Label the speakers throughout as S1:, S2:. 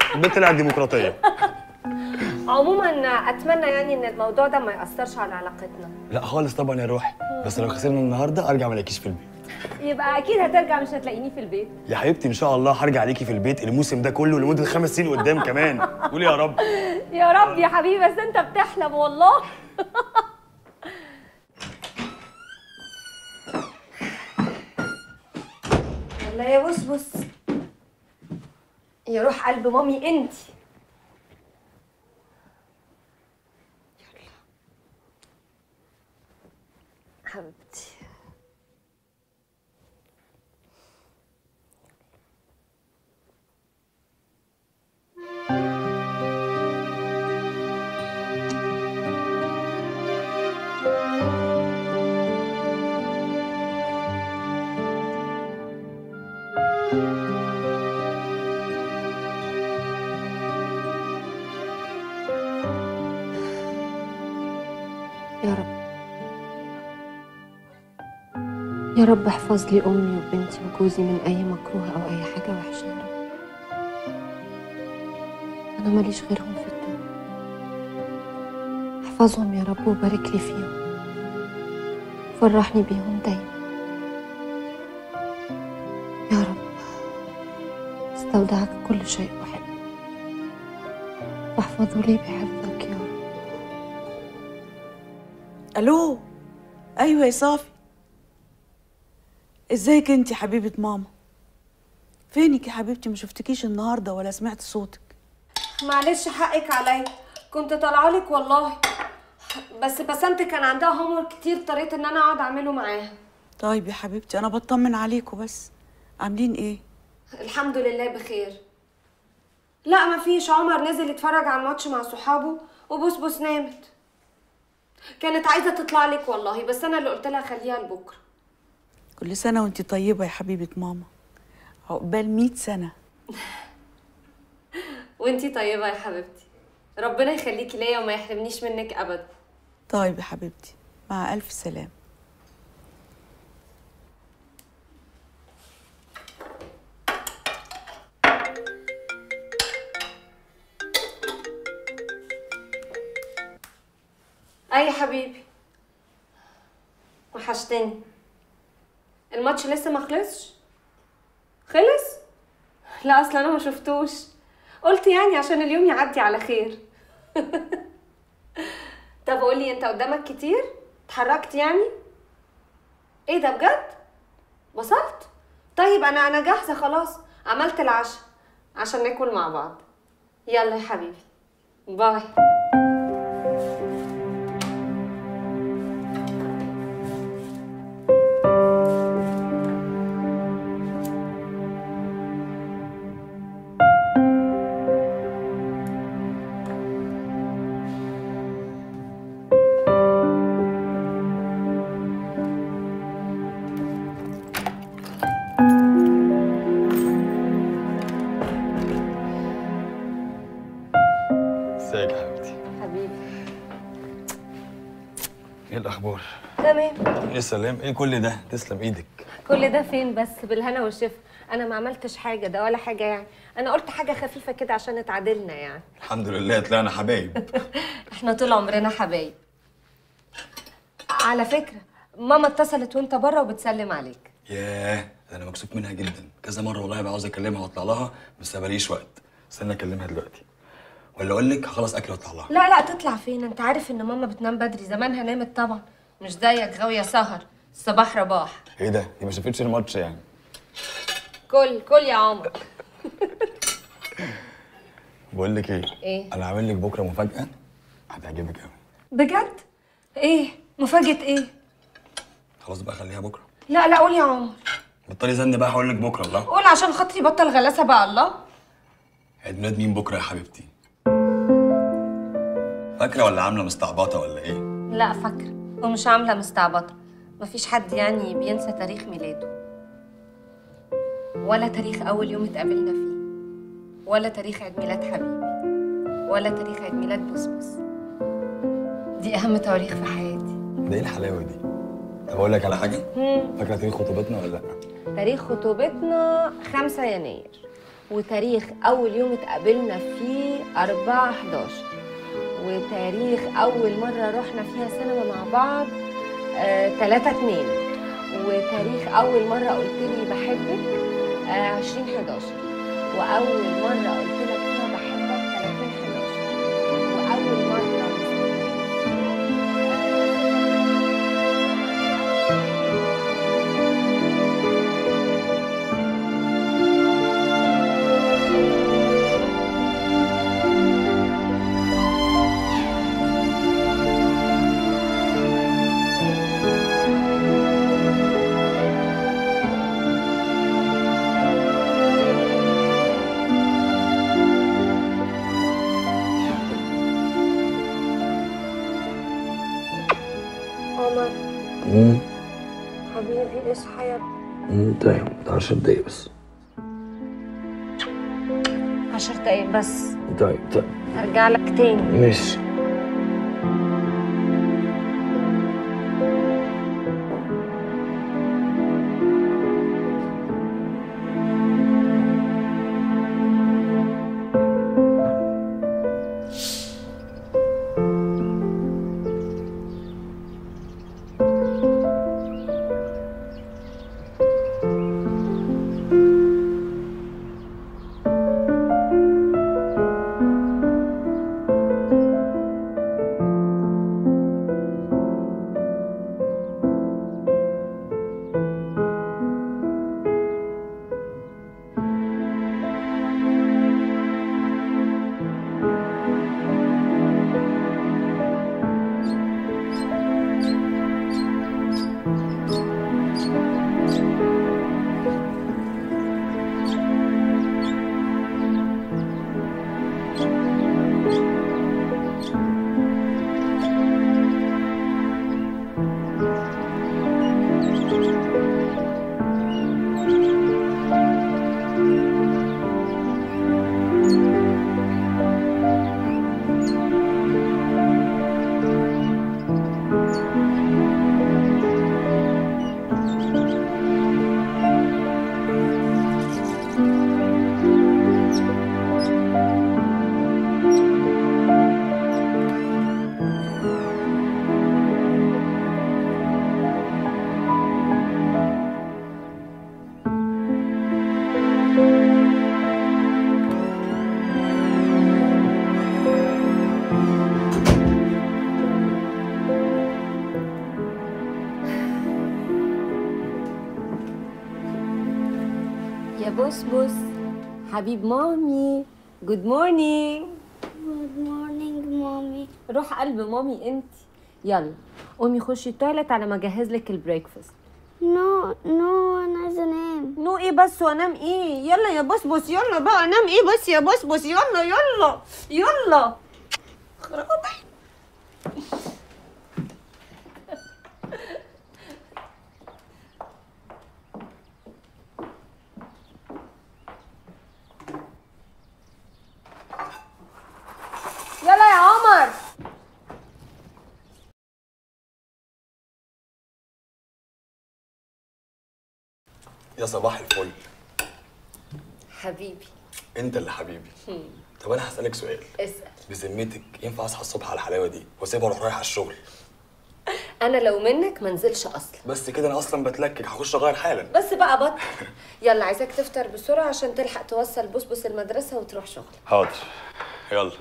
S1: البنت طلعت ديمقراطيه
S2: عموما اتمنى يعني ان الموضوع ده ما ياثرش على علاقتنا
S1: لا خالص طبعا يا روحي بس لو خسرنا النهارده ارجع ما الاقيش في البيت
S2: يبقى اكيد هترجع مش هتلاقيني في البيت
S1: يا حبيبتي ان شاء الله هرجع عليكي في البيت الموسم ده كله لمده خمس سنين قدام كمان قولي يا رب
S2: يا رب يا حبيبي بس انت بتحلم والله يلا يا بص بص يا روح قلب مامي انت يلا حبيبتي يا رب يا رب احفظ لي امي وبنتي وجوزي من اي مكروه او اي حاجه وحشه يا رب انا ماليش غيرهم في الدنيا احفظهم يا رب وبارك لي فيهم فرحني بيهم دايما يا رب استودعك كل شيء احبه واحفظه لي بحفظك يا رب
S3: الو ايوه يا صافي ازيك انت حبيبه ماما فينك يا حبيبتي ما شفتكيش النهارده ولا سمعت صوتك
S2: معلش حقك عليا كنت طالعه لك والله بس بسنت كان عندها هومورك كتير اضطريت ان انا اقعد اعمله معاها
S3: طيب يا حبيبتي انا بطمن عليكم بس عاملين ايه
S2: الحمد لله بخير لا ما فيش عمر نزل يتفرج على الماتش مع صحابه وبسبس نامت كانت عايزه تطلع لك والله بس انا اللي قلت لها خليها لبكره
S3: كل سنه وانت طيبه يا حبيبه ماما عقبال مئة سنه
S2: وانتي طيبه يا حبيبتي ربنا يخليكي ليا وما يحرمنيش منك ابدا
S3: طيب يا حبيبتي مع الف سلام
S2: اي حبيبي وحشتني الماتش لسه ما خلصش خلص لا اصلا انا ما شفتوش قلت يعني عشان اليوم يعدي على خير طب قولي انت قدامك كتير اتحركت يعني ايه ده بجد وصلت طيب انا انا جاهزه خلاص عملت العشاء عشان ناكل مع بعض يلا يا حبيبي باي
S1: ازيك يا حبيبتي
S2: حبيبي
S1: ايه الاخبار
S2: تمام
S1: يا سلام ايه كل ده تسلم ايدك
S2: كل ده فين بس بالهنا والشفا انا ما عملتش حاجه ده ولا حاجه يعني انا قلت حاجه خفيفه كده عشان اتعادلنا يعني
S1: الحمد لله طلعنا حبايب
S2: احنا طول عمرنا حبايب على فكره ماما اتصلت وانت بره وبتسلم عليك
S1: ياه ده انا مكسوف منها جدا كذا مره والله بقى عاوز اكلمها واطلع لها بس ماليش وقت استنى اكلمها دلوقتي ولا اقول لك هخلص اكل واطلع لها
S2: لا لا تطلع فين انت عارف ان ماما بتنام بدري زمانها نامت طبعا مش زيك غاويه سهر الصباح رباح
S1: ايه ده دي ما شافتش الماتش يعني
S2: كل كل يا عمر
S1: بقول لك ايه
S2: ايه؟
S1: انا عامل لك بكره مفاجاه هتعجبك قوي
S2: بجد ايه مفاجاه ايه
S1: خلاص بقى خليها بكره
S2: لا لا قول يا عمر
S1: بطلي زن بقى هقول لك بكره الله
S2: قول عشان خاطري بطل غلاسه بقى الله
S1: عيد ميلاد مين بكره يا حبيبتي فاكره ولا عامله مستعبطه ولا ايه
S2: لا فاكرة ومش عاملة مستعبطة مفيش حد يعني بينسى تاريخ ميلاده ولا تاريخ أول يوم اتقابلنا فيه ولا تاريخ عيد ميلاد حبيبي ولا تاريخ عيد ميلاد بسبس دي أهم تواريخ في حياتي
S1: ده ايه الحلاوه دي طب اقول لك على حاجه
S2: مم.
S1: فاكره تاريخ خطوبتنا ولا لا
S2: تاريخ خطوبتنا 5 يناير وتاريخ اول يوم اتقابلنا فيه 4 11 وتاريخ اول مره رحنا فيها سينما مع بعض 3 2 وتاريخ اول مره قلت لي بحبك آه 20 11 واول مره قلت لك فيها بحبك 30 11 واول مره عمر
S1: امم
S2: حبيبي اصحى يا
S1: طيب 10 دقايق بس
S2: 10 دقايق بس
S1: طيب طيب
S2: هرجع لك تاني
S1: ماشي
S2: يا بوس بوس حبيب مامي جود مورنينج
S4: Good morning, mommy.
S2: روح قلب مامي انت يلا قومي خشي التواليت على ما اجهز لك البريكفاست
S4: No, no, أنا عايزة أنام.
S2: نو ايه بس وانام ايه يلا يا بوس بوس يلا بقى انام ايه بس يا بوس بوس يلا يلا يلا خرابي يلا يا عمر
S1: يا صباح الفل
S2: حبيبي
S1: انت اللي حبيبي طب انا هسألك سؤال
S2: اسأل
S1: بذمتك ينفع اصحى الصبح على الحلاوه دي واسيبها اروح رايح على الشغل
S2: انا لو منك ما انزلش اصلا
S1: بس كده انا اصلا بتلكك هخش اغير حالا
S2: بس بقى بطل يلا عايزاك تفطر بسرعه عشان تلحق توصل بسبس المدرسه وتروح شغل
S1: حاضر يلا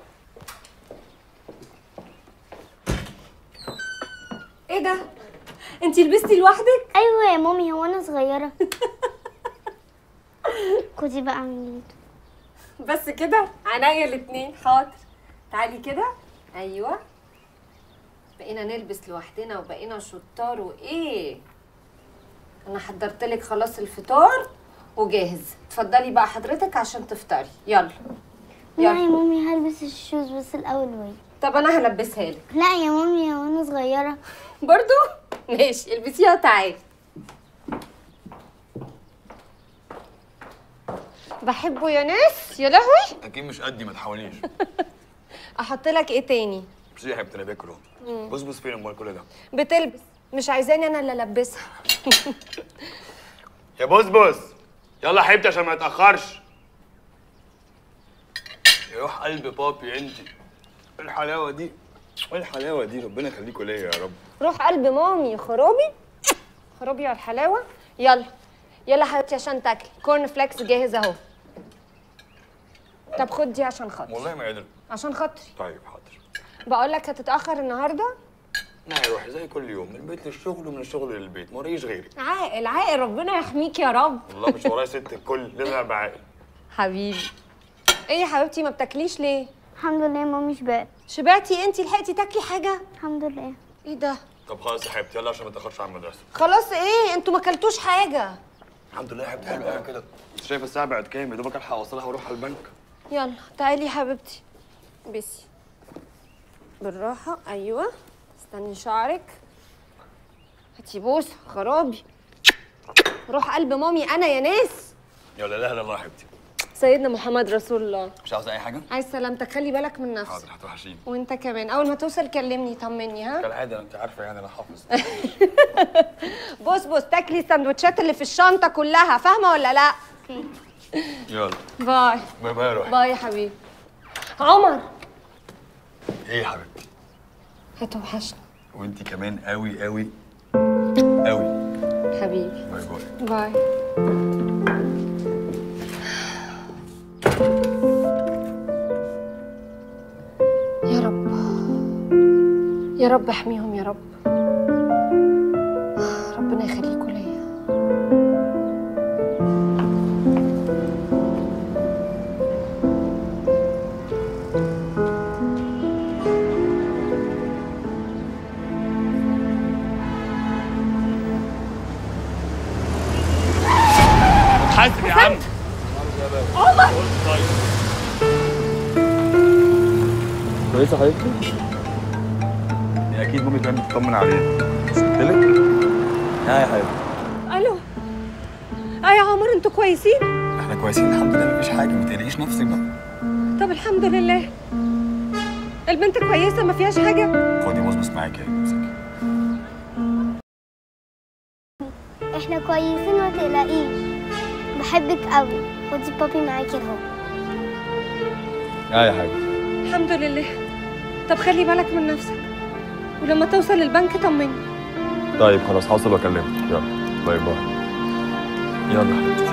S2: ايه ده انتي لبستي لوحدك
S4: أيوة يا مامي هو أنا صغيرة. خدي بقى من
S2: بس كده عينيا الاتنين حاضر تعالي كده ايوه بقينا نلبس لوحدنا وبقينا شطار وايه انا حضرت لك خلاص الفطار وجاهز اتفضلي بقى حضرتك عشان تفطري يلا
S4: لا يا
S2: يلا
S4: مامي هلبس الشوز بس الأول وي.
S2: طب انا هلبسها لك
S4: لا يا مامي هو أنا صغيرة.
S2: برضو ماشي البسيها وتعالي بحبه يا ناس يا لهوي
S1: اكيد مش قدي ما تحاوليش
S2: احط لك ايه تاني
S1: مش يا حبيبتي انا باكله بص بص فين امال كل ده
S2: بتلبس مش عايزاني انا اللي البسها
S5: يا بوس بوس يلا يا حبيبتي عشان ما نتاخرش
S1: روح قلب بابي انت إيه الحلاوه دي ايه الحلاوه دي ربنا يخليكوا ليا يا رب
S2: روح قلب مامي خرابي خرابي على الحلاوه يلا يلا حبيبتي عشان تاكلي كورن فليكس جاهز اهو طب خد دي عشان خاطري
S1: والله ما قادر
S2: عشان خاطري
S1: طيب حاضر
S2: بقول لك هتتاخر النهارده
S1: لا يا روحي زي كل يوم من البيت للشغل ومن الشغل للبيت ما وريش غيري
S2: عاقل عاقل ربنا يحميك يا رب
S1: والله مش ورايا ست الكل لازم ابقى عاقل
S2: حبيبي ايه يا حبيبتي ما بتاكليش ليه
S4: الحمد لله مامي شبعت
S2: شبعتي انتي لحقتي تاكلي حاجه
S4: الحمد لله
S2: ايه ده
S1: طب خلاص يا حبيبتي يلا عشان ما تاخرش على المدرسه
S2: خلاص ايه انتوا ما اكلتوش حاجه
S1: الحمد لله يا حبيبتي حلو قوي كده انت شايفه الساعه بقت كام يا دوبك الحق اوصلها واروح على البنك
S2: يلا تعالي يا حبيبتي بسي بالراحة أيوة استني شعرك هاتي بوسة خرابي روح قلب مامي أنا يا ناس
S1: يلا لا لا الله يا حبيبتي
S2: سيدنا محمد رسول الله
S1: مش عاوزه اي حاجه
S2: عايز سلامتك خلي بالك من نفسك
S1: حاضر هتوحشيني
S2: وانت كمان أول ما توصل كلمني طمني ها
S1: كالعاده انت عارفه يعني انا حافظ
S2: بص بص تاكلي السندوتشات اللي في الشنطة كلها فاهمة ولا لا
S4: اوكي
S1: يلا
S2: باي
S1: باي باي يا روحي
S2: باي يا حبيبي عمر
S1: ايه يا حبيبتي
S2: هتوحشني
S1: وانت كمان قوي قوي قوي
S2: حبيبي
S1: باي باي
S2: باي يا رب يا رب احميهم يا رب ربنا يخليكوا ليا
S1: حاسب يا عم
S2: عمر
S1: كويسه حضرتك دي اكيد مامي كانت بتطمن عليها مش قلت لك ها يا حبيبي
S2: الو اه يا عمر انتوا كويسين
S1: احنا كويسين الحمد لله مفيش حاجه ما تقلقيش نفسك بقى
S2: طب الحمد لله البنت كويسه ما فيهاش حاجه
S1: خدي بص بص معاكي اهي امسكي
S4: احنا كويسين ما تقلقيش بحبك قوي خدي بابي معاكي اهو
S1: اه يا حبيبي
S2: الحمد لله طب خلي بالك من نفسك ولما توصل البنك طمني
S1: طيب خلاص هوصل واكلمك يلا باي باي يلا حبيبتي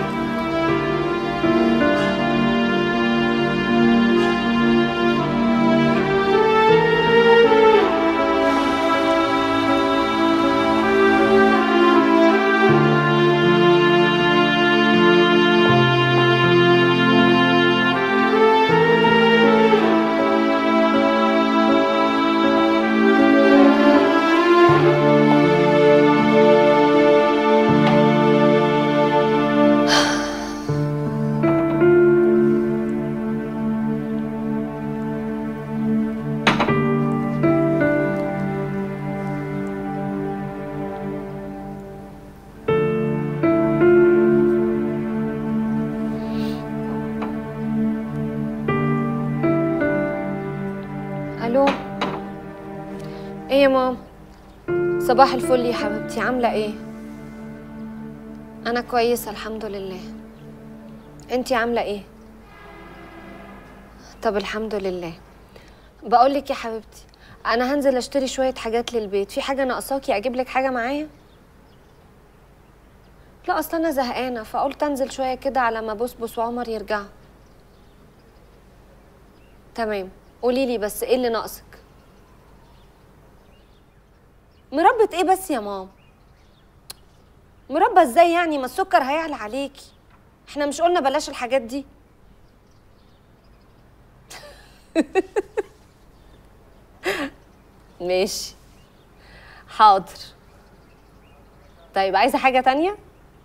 S2: الو ايه يا ماما صباح الفل يا حبيبتي عامله ايه انا كويسه الحمد لله انتي عامله ايه طب الحمد لله بقول لك يا حبيبتي انا هنزل اشتري شويه حاجات للبيت في حاجه ناقصاكي اجيب لك حاجه معايا لا اصل انا زهقانه فقلت انزل شويه كده على ما بصبص وعمر يرجعوا تمام قولي لي بس ايه اللي ناقصك مربة ايه بس يا ماما مربى ازاي يعني ما السكر هيعلى عليكي احنا مش قلنا بلاش الحاجات دي ماشي حاضر طيب عايزه حاجه تانية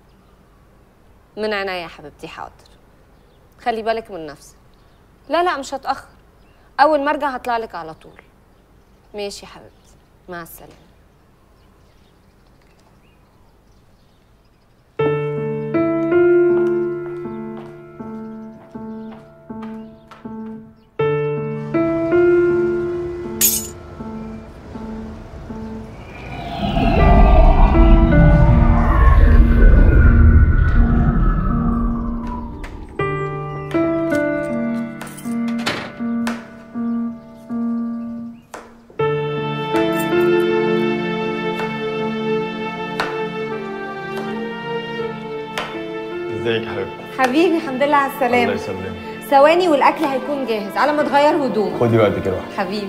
S2: من عينيا يا حبيبتي حاضر خلي بالك من نفسك لا لا مش هتاخر اول ما ارجع هطلع لك على طول ماشي يا حبيبتي مع السلامه
S1: ازيك يا حبيبتي
S2: حبيبي الحمد لله على
S1: الله
S2: السلامه
S1: يسلمك
S2: ثواني والاكل هيكون جاهز على ما تغير هدومك
S1: خدي وقتك يا روحي
S2: حبيبي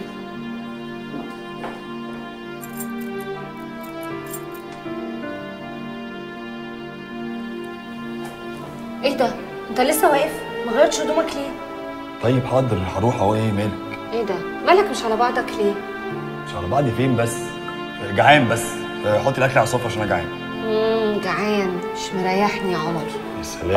S2: ايه ده انت لسه واقف ما غيرتش هدومك ليه
S1: طيب حاضر هروح اهو ايه مالك
S2: ايه ده مالك مش على بعضك ليه
S1: مش على بعض فين بس جعان بس حطي الاكل على السفره عشان انا جعان
S2: امم جعان مش مريحني يا عمر
S1: يا سلام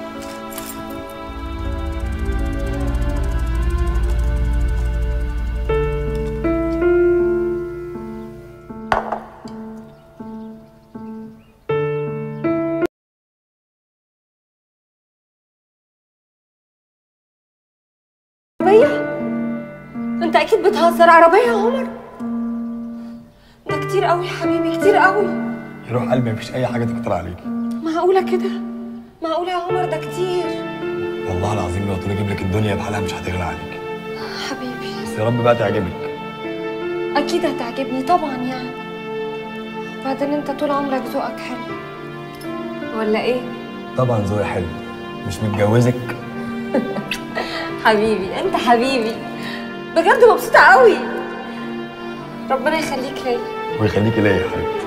S2: عربية؟ انت اكيد بتهزر عربية يا عمر ده كتير قوي يا حبيبي كتير قوي
S1: يروح قلبي مفيش اي حاجه تكتر عليكي
S2: معقولة كده معقولة يا عمر ده كتير
S1: والله العظيم لو قلت له اجيب لك الدنيا بحالها مش هتغلى عليك
S2: حبيبي
S1: بس يا رب بقى تعجبك
S2: اكيد هتعجبني طبعا يعني بعدين انت طول عمرك ذوقك حلو ولا ايه
S1: طبعا ذوقي حلو مش متجوزك
S2: حبيبي انت حبيبي بجد مبسوطة قوي ربنا يخليك ليا
S1: ويخليكي ليا يا حبيبتي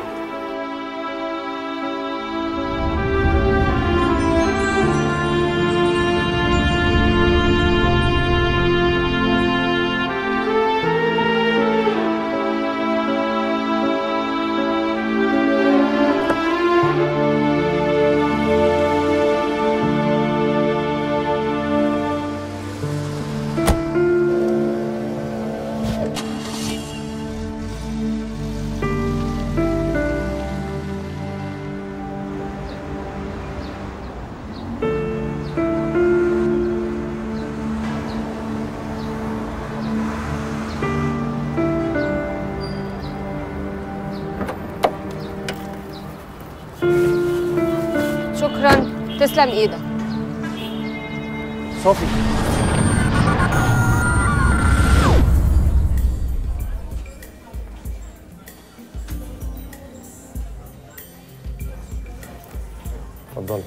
S2: شكرا تسلم ايدك
S5: صافي اتفضلي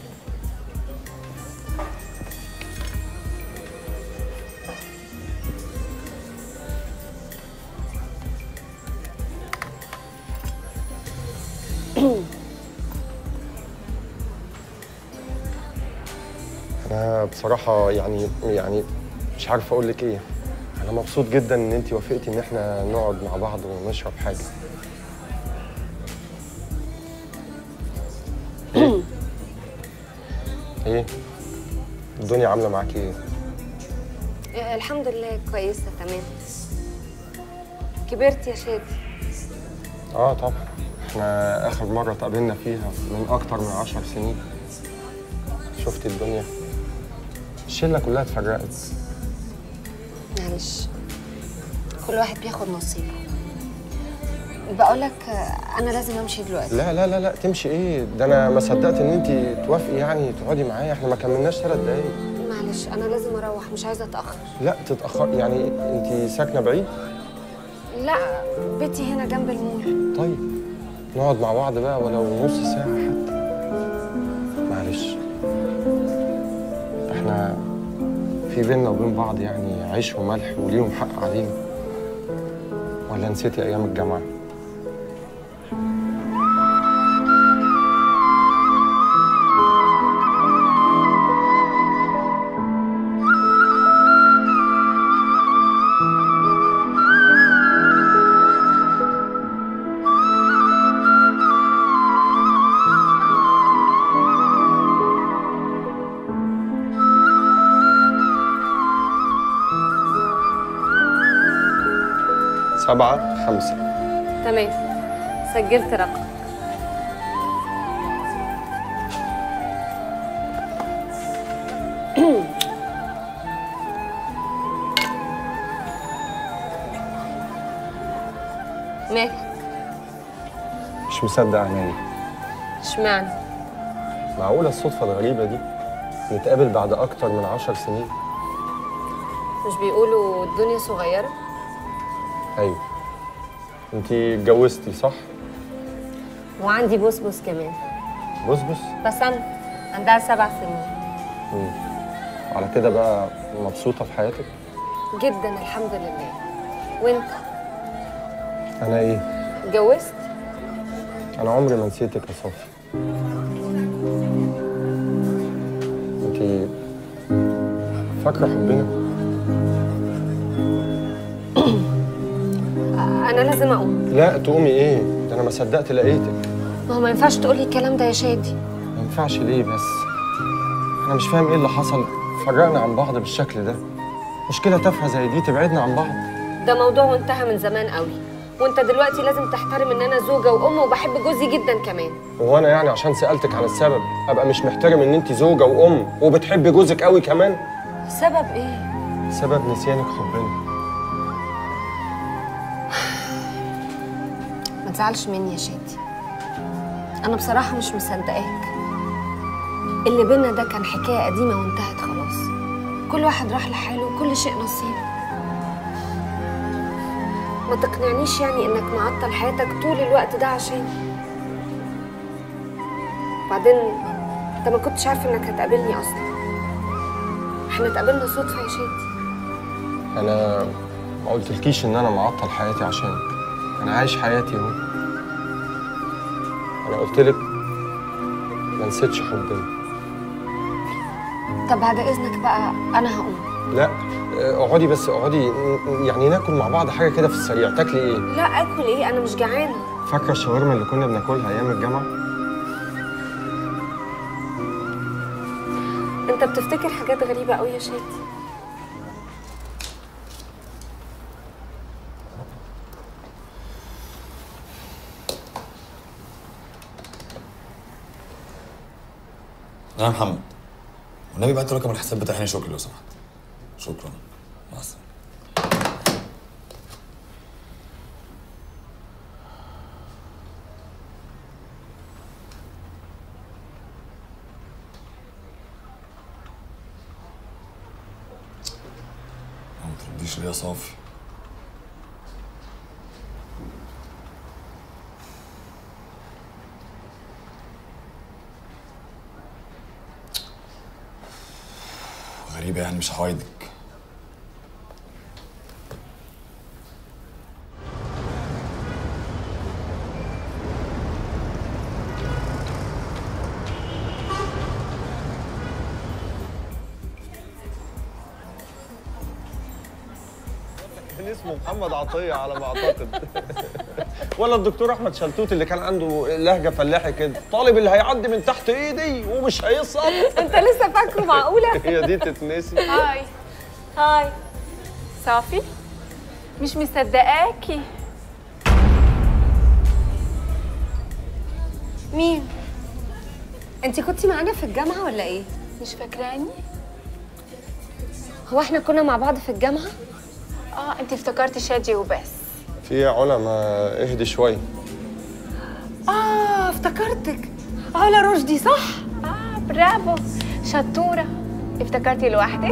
S5: انا بصراحه يعني يعني مش عارف اقول لك ايه انا مبسوط جدا ان انت وافقتي ان احنا نقعد مع بعض ونشرب حاجه ايه ايه الدنيا عامله معاكي ايه
S2: آه، الحمد لله كويسة تمام كبرت يا شادي
S5: اه طبعا احنا اخر مره اتقابلنا فيها من اكتر من عشر سنين شفت الدنيا الشله كلها اتفرقت
S2: معلش كل واحد بياخد نصيبه بقول لك آه، انا لازم امشي دلوقتي
S5: لا لا لا لا تمشي ايه ده انا ما صدقت ان انت توافقي يعني تقعدي معايا احنا ما كملناش ثلاث دقايق
S2: معلش انا لازم اروح مش عايزه اتاخر
S5: لا تتاخر يعني انت ساكنه بعيد
S2: لا بيتي هنا جنب المول
S5: طيب نقعد مع بعض بقى ولو نص ساعه حتى معلش احنا في بيننا وبين بعض يعني عيش وملح وليهم حق علينا ولا نسيتي ايام الجامعه سبعة خمسة
S2: تمام سجلت رقم مالك
S5: مش مصدق عينيا
S2: اشمعنى
S5: معقولة الصدفة الغريبة دي نتقابل بعد أكتر من عشر سنين
S2: مش بيقولوا الدنيا صغيره
S5: أيوة أنتي اتجوزتي صح؟
S2: وعندي بوسبوس كمان
S5: بص بص
S2: بسنت عندها سبع سنين
S5: على كده بقى مبسوطه في حياتك
S2: جدا الحمد لله وانت
S5: انا ايه
S2: اتجوزت
S5: انا عمري ما نسيتك يا صافي انت فاكره حبنا
S2: انا لازم اقوم
S5: لا تقومي ايه ده انا ما صدقت لقيتك
S2: ما هو ما ينفعش تقولي الكلام ده يا شادي
S5: ما ينفعش ليه بس انا مش فاهم ايه اللي حصل فرقنا عن بعض بالشكل ده مشكله تافهه زي دي تبعدنا عن بعض
S2: ده موضوع وانتهى من زمان قوي وانت دلوقتي لازم تحترم ان انا زوجه وام وبحب جوزي جدا كمان
S5: هو انا يعني عشان سالتك عن السبب ابقى مش محترم ان انت زوجه وام وبتحبي جوزك قوي كمان
S2: سبب ايه
S5: سبب نسيانك حبنا
S2: ما تزعلش مني يا شادي انا بصراحه مش مصدقاك اللي بينا ده كان حكايه قديمه وانتهت خلاص كل واحد راح لحاله وكل شيء نصيب ما تقنعنيش يعني انك معطل حياتك طول الوقت ده عشاني بعدين انت ما كنتش عارف انك هتقابلني اصلا احنا اتقابلنا صدفه يا شادي
S5: انا ما قلتلكيش ان انا معطل حياتي عشانك انا عايش حياتي اهو انا قلتلك ما نسيتش حبنا
S2: طب بعد اذنك بقى انا هقوم
S5: لا آه، اقعدي بس اقعدي ن- يعني ناكل مع بعض حاجه كده في السريع تاكلي ايه
S2: لا اكل ايه انا مش جعانه
S5: فاكره الشاورما اللي كنا بناكلها ايام الجامعه
S2: انت بتفتكر حاجات غريبه قوي يا شادي
S1: انا محمد والنبي بعت رقم الحساب بتاع هاني شكري لو سمحت شكرا مع السلامه ما ترديش ليه يا صافي غريبة يعني مش هعايدك
S5: كان اسمه محمد عطيه على ما اعتقد ولا الدكتور احمد شلتوت اللي كان عنده لهجه فلاحي كده طالب اللي هيعدي من تحت ايدي ومش هيسقط
S2: انت لسه فاكره معقوله
S5: هي دي تتنسي
S6: هاي هاي صافي مش مصدقاكي
S2: مين انت كنتي معانا في الجامعه ولا ايه
S6: مش فاكراني
S2: هو احنا كنا مع بعض في الجامعه
S6: اه انت افتكرتي شادي وبس
S5: في إيه يا علا ما اهدي شويه
S2: اه افتكرتك علا رشدي صح
S6: اه برافو شطوره افتكرتي لوحدك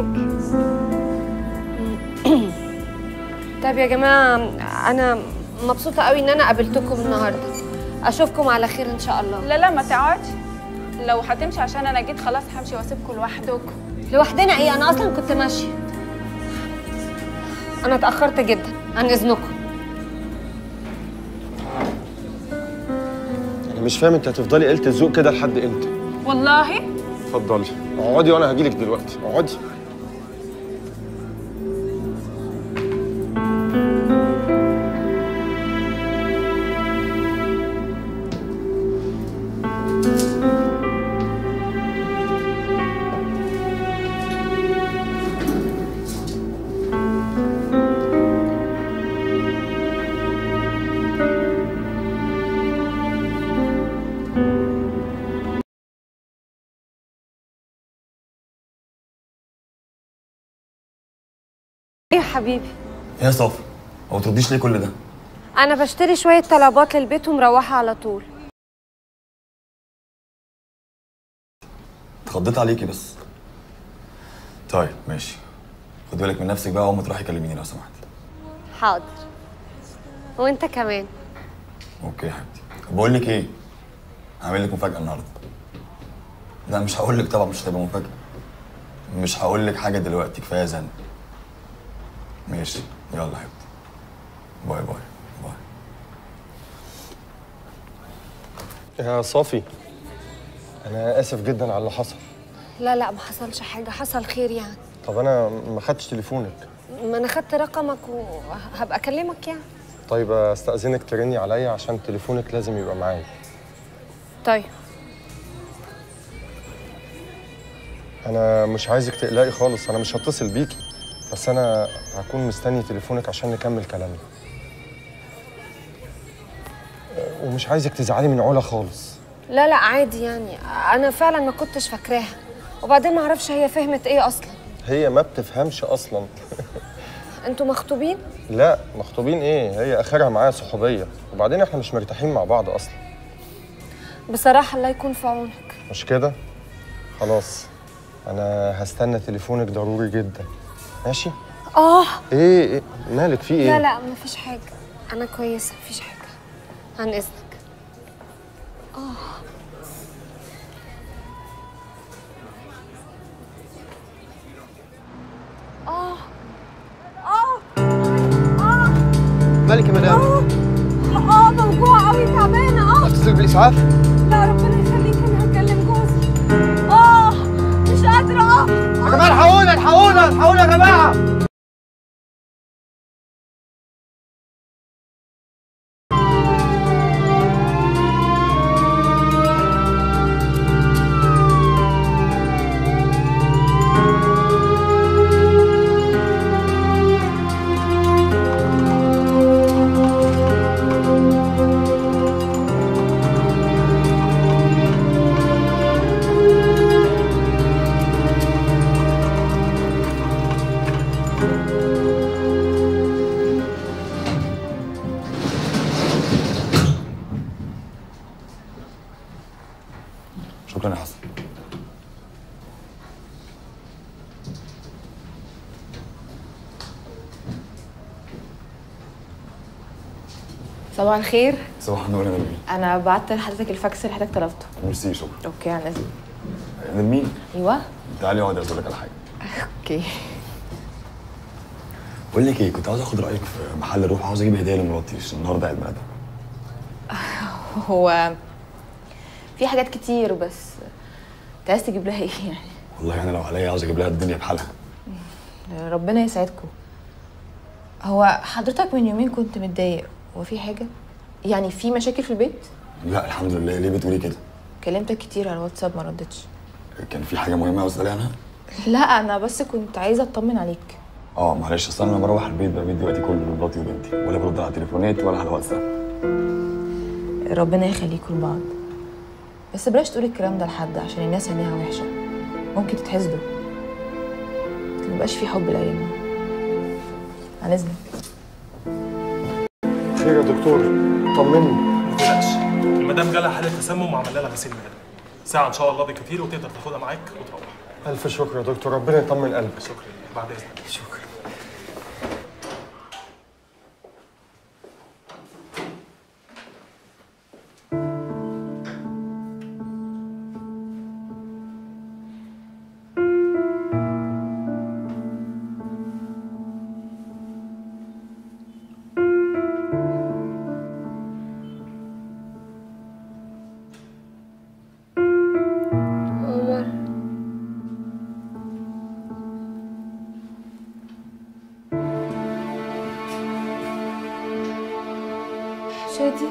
S2: طيب يا جماعه انا مبسوطه قوي ان انا قابلتكم النهارده اشوفكم على خير ان شاء الله
S6: لا لا ما تقعدش لو هتمشي عشان انا جيت خلاص همشي واسيبكم لوحدكم
S2: لوحدنا ايه انا اصلا كنت ماشيه انا اتاخرت جدا عن اذنكم
S5: انا مش فاهم انت هتفضلي قلة الذوق كده لحد امتى
S6: والله
S5: اتفضلي اقعدي وانا هجيلك دلوقتي اقعدي
S2: ايه يا حبيبي
S1: إيه يا صافي ما ترديش ليه كل ده
S2: انا بشتري شويه طلبات للبيت ومروحه على طول
S1: اتخضيت عليكي بس طيب ماشي خد بالك من نفسك بقى اول ما تروحي كلميني لو سمحتي
S2: حاضر وانت كمان
S1: اوكي يا حبيبتي بقول لك ايه هعمل لك مفاجاه النهارده لا مش هقول لك طبعا مش هتبقى مفاجاه مش هقول لك حاجه دلوقتي كفايه زن ماشي يلا يا حبيبتي باي باي باي
S5: يا صافي انا اسف جدا على اللي حصل
S2: لا لا ما حصلش حاجه حصل خير يعني
S5: طب انا ما خدتش تليفونك
S2: ما انا خدت رقمك وهبقى اكلمك يعني
S5: طيب استاذنك ترني عليا عشان تليفونك لازم يبقى معايا
S2: طيب
S5: انا مش عايزك تقلقي خالص انا مش هتصل بيكي بس انا هكون مستني تليفونك عشان نكمل كلامنا ومش عايزك تزعلي من علا خالص
S2: لا لا عادي يعني انا فعلا ما كنتش فاكراها وبعدين ما اعرفش هي فهمت ايه اصلا
S5: هي ما بتفهمش اصلا
S2: انتوا مخطوبين
S5: لا مخطوبين ايه هي اخرها معايا صحوبيه وبعدين احنا مش مرتاحين مع بعض اصلا
S2: بصراحه الله يكون في عونك
S5: مش كده خلاص انا هستنى تليفونك ضروري جدا ماشي
S2: اه
S5: ايه, إيه؟ مالك في ايه
S2: لا لا مفيش حاجه انا كويسه مفيش حاجه عن اذنك
S7: مالك يا مدام؟
S2: اه موجوعه قوي تعبانه اه
S7: اتصل بالاسعاف؟
S2: لا ربنا يخليك انا هكلم جوزي اه مش قادره اه
S7: يا جماعه الحقونا الحقونا الحقونا يا جماعه
S1: شكرا يا حسن
S8: صباح الخير
S1: صباح النور يا نرمين
S8: انا بعت لحضرتك الفاكس اللي حضرتك طلبته
S1: ميرسي شكرا
S8: اوكي على اذنك
S1: نرمين
S8: ايوه
S1: تعالي اقعد اقول لك على حاجه
S8: اوكي
S1: بقول لك ايه كنت عاوز اخد رايك في محل اروح عاوز اجيب هديه لمراتي عشان النهارده عيد ميلادها
S8: هو في حاجات كتير بس انت عايز تجيب لها ايه يعني
S1: والله انا لو عليا عاوز اجيب لها الدنيا بحالها
S8: ربنا يسعدكم هو حضرتك من يومين كنت متضايق هو في حاجه يعني في مشاكل في البيت
S1: لا الحمد لله ليه بتقولي كده
S8: كلمتك كتير على الواتساب ما ردتش
S1: كان في حاجه مهمه عاوز اسالي عنها
S8: لا انا بس كنت عايزه اطمن عليك
S1: اه معلش اصل انا بروح البيت بقى البيت دلوقتي كله مراتي وبنتي ولا برد على تليفونات ولا على واتساب
S8: ربنا يخليكم لبعض بس بلاش تقول الكلام ده لحد عشان الناس عينيها وحشه ممكن تتحسدوا ميبقاش في حب الايام دي عن اذنك
S5: خير يا دكتور طمني
S9: ما تقلقش المدام جالها حاله تسمم وعملنا لها غسيل معده ساعه ان شاء الله بكتير وتقدر تاخدها معاك وتروح
S5: الف شكر يا دكتور ربنا يطمن قلبك
S9: شكرا بعد اذنك
S5: شكرا
S2: عمر شادي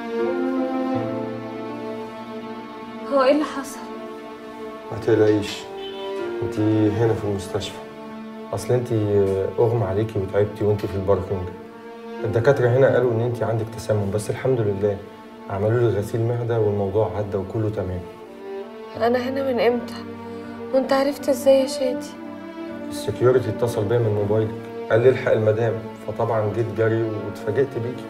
S2: هو ايه اللي حصل
S5: ما تقلقيش انت هنا في المستشفى اصل انت اغمى عليكي وتعبتي وانت في الباركنج الدكاتره هنا قالوا ان انت عندك تسمم بس الحمد لله عملوا لي غسيل معده والموضوع عدى وكله تمام
S2: انا هنا من امتى وانت عرفت ازاي يا شادي
S5: السكيورتي اتصل بيا من موبايلك قال لي الحق المدام فطبعا جيت جري واتفاجئت بيكي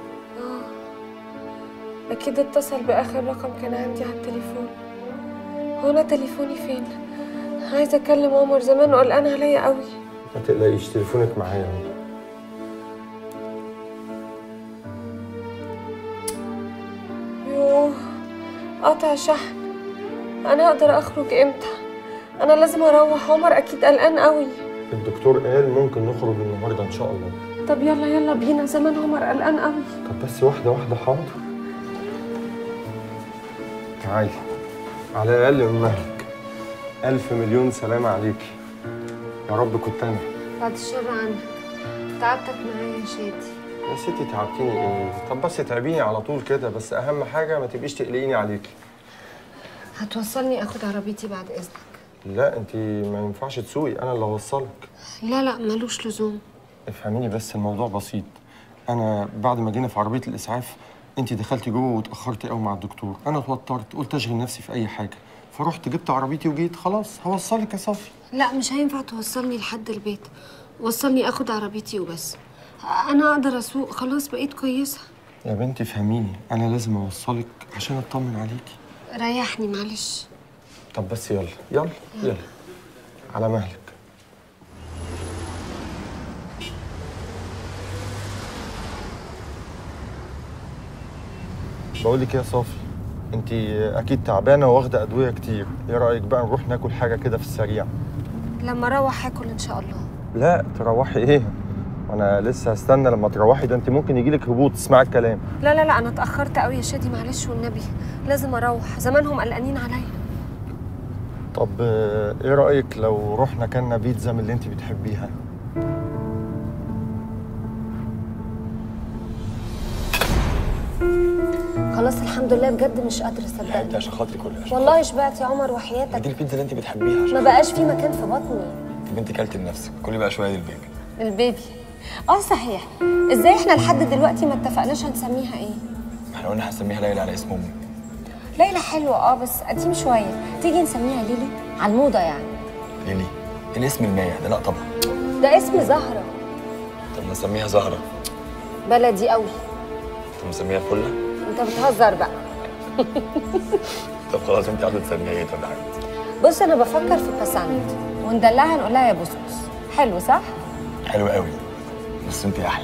S2: اه اكيد اتصل باخر رقم كان عندي على التليفون هو انا تليفوني فين عايزه اكلم عمر زمان وقلقان عليا قوي
S5: ما تقلقيش تليفونك معايا اهو
S2: يوه قطع شحن انا هقدر اخرج امتى انا لازم اروح عمر اكيد قلقان قوي
S5: الدكتور قال ممكن نخرج النهارده ان شاء الله
S2: طب يلا يلا بينا زمان عمر قلقان قوي
S5: طب بس واحدة واحدة حاضر تعالي على الأقل من مهلك ألف مليون سلامة عليكي يا رب كنت أنا
S2: بعد الشر عنك تعبتك معايا يا شادي
S5: يا ستي تعبتيني إيه طب بس تعبيني على طول كده بس أهم حاجة ما تبقيش تقلقيني عليكي
S2: هتوصلني اخد عربيتي بعد اذنك
S5: لا أنت ما ينفعش تسوقي أنا اللي هوصلك
S2: لا لا ملوش لزوم
S5: افهميني بس الموضوع بسيط أنا بعد ما جينا في عربية الإسعاف أنت دخلتي جوه واتأخرتي قوي مع الدكتور أنا اتوترت قلت أشغل نفسي في أي حاجة فرحت جبت عربيتي وجيت خلاص هوصلك يا صافي
S2: لا مش هينفع توصلني لحد البيت وصلني اخد عربيتي وبس انا اقدر اسوق خلاص بقيت كويسه
S5: يا بنتي فهميني انا لازم اوصلك عشان اطمن عليكي
S2: ريحني معلش
S5: طب بس يلا يلا يلا على مهلك بقول لك يا صافي انت اكيد تعبانه واخده ادويه كتير ايه رايك بقى نروح ناكل حاجه كده في السريع
S2: لما اروح هاكل ان شاء الله
S5: لا تروحي ايه وانا لسه هستنى لما تروحي ده انت ممكن يجيلك هبوط تسمعي الكلام
S2: لا لا لا انا اتاخرت قوي يا شادي معلش والنبي لازم اروح زمانهم قلقانين عليا
S5: طب آه، ايه رايك لو رحنا كلنا بيتزا من اللي انت بتحبيها
S2: خلاص الحمد لله بجد مش قادره
S1: انت
S2: اصدقني
S1: عشان خاطري كل عشان
S2: والله شبعت يا عمر وحياتك
S1: دي البيتزا اللي انت بتحبيها عشان
S2: ما بقاش في مكان في بطني
S1: طب انت كلت لنفسك كلي بقى شويه للبيبي
S2: البيبي اه صحيح ازاي احنا لحد دلوقتي ما اتفقناش هنسميها ايه
S1: احنا قلنا هنسميها ليلى على اسم امي
S2: ليلى حلوه اه بس قديم شويه تيجي نسميها ليلي على الموضه يعني
S1: ليلي الاسم المايع ده لا طبعا
S2: ده اسم زهره
S1: طب نسميها زهره
S2: بلدي قوي
S1: طب نسميها فله
S2: انت بتهزر بقى
S1: طب خلاص انت عايزه تسميها ايه طب عادي
S2: بص انا بفكر في بسنت وندلعها نقول لها يا بسبس حلو صح
S1: حلو قوي بس انت احلى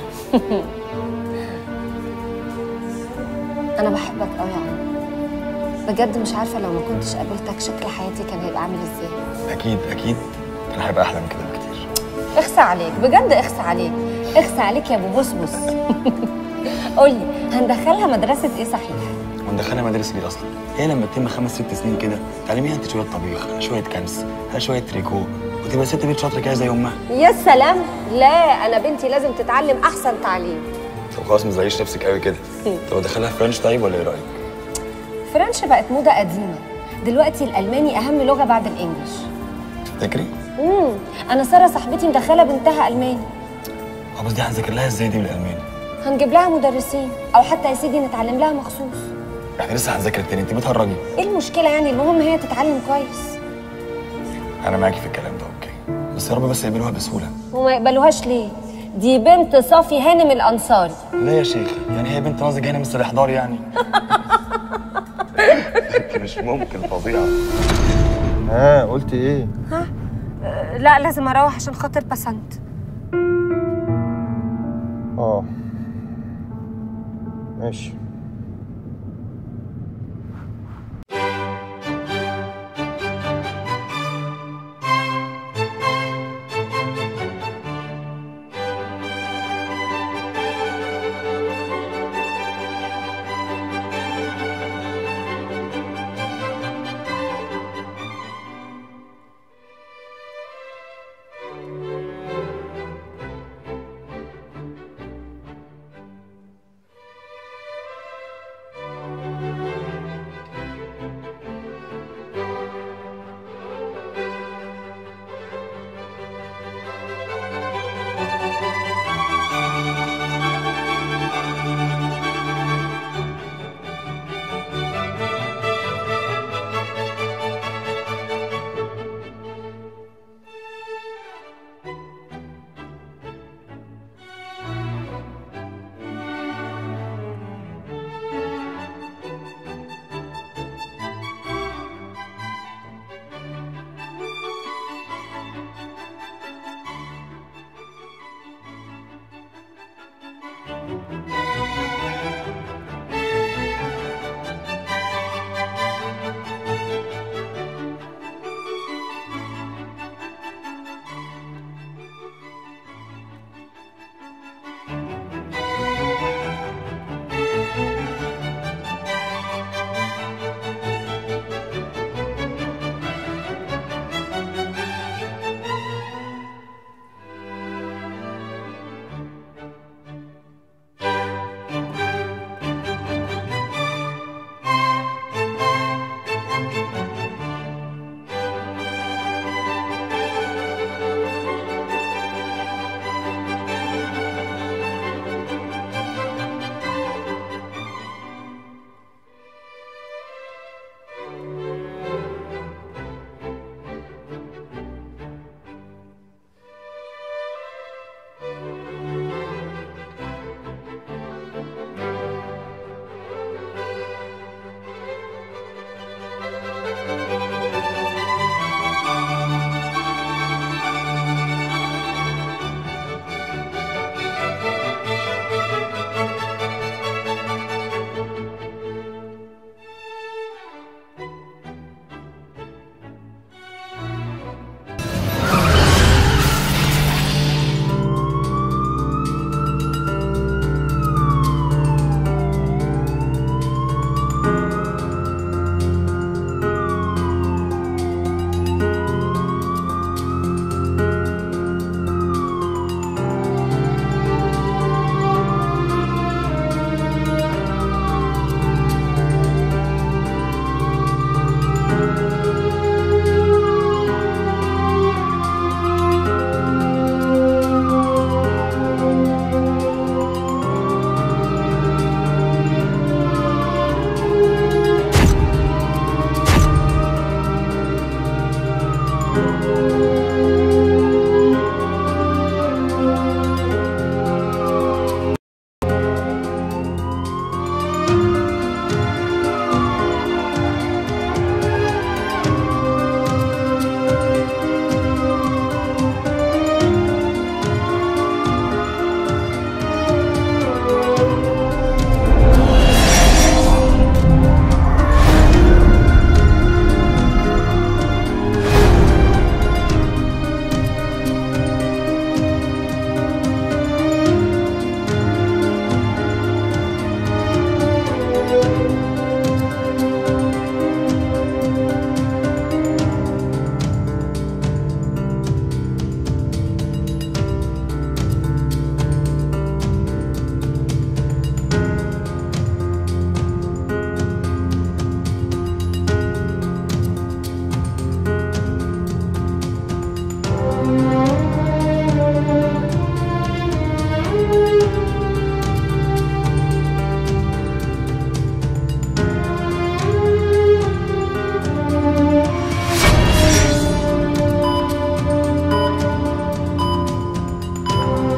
S2: انا بحبك قوي يا عمر بجد مش عارفه لو ما كنتش قابلتك شكل حياتي كان هيبقى عامل ازاي
S1: اكيد اكيد كان هيبقى احلى من كده بكتير
S2: اخسى عليك بجد اخسى عليك اخسى عليك يا ابو بسبس قولي هندخلها مدرسه ايه صحيح
S1: وندخلها مدرسه ليه اصلا هي لما تتم خمس ست سنين كده تعلميها انت شويه طبيخ على شويه كنس على شويه تريكو وتبقى ست بيت شاطره كده زي امها
S2: يا سلام لا انا بنتي لازم تتعلم احسن تعليم
S1: طب خلاص ما تزعليش نفسك قوي كده طب ادخلها فرنش طيب ولا ايه رايك
S2: فرنش بقت موضه قديمه دلوقتي الالماني اهم لغه بعد الانجليش
S1: تفتكري
S2: امم انا ساره صاحبتي مدخله بنتها الماني
S1: اه بس دي هنذاكر لها ازاي دي بالالماني
S2: هنجيب لها مدرسين او حتى يا سيدي نتعلم لها مخصوص
S1: احنا لسه هنذاكر تاني انت بتهرجي
S2: ايه المشكله يعني المهم هي تتعلم كويس
S1: انا معاكي في الكلام ده اوكي بس يا رب بس يقبلوها بسهوله
S2: وما يقبلوهاش ليه دي بنت صافي هانم الانصاري
S1: لا يا شيخ يعني هي بنت ناظر هنا مستر احضار يعني انت مش ممكن فظيعه
S5: ها قلت ايه
S2: لا لازم اروح عشان خاطر بسنت
S5: اه ماشي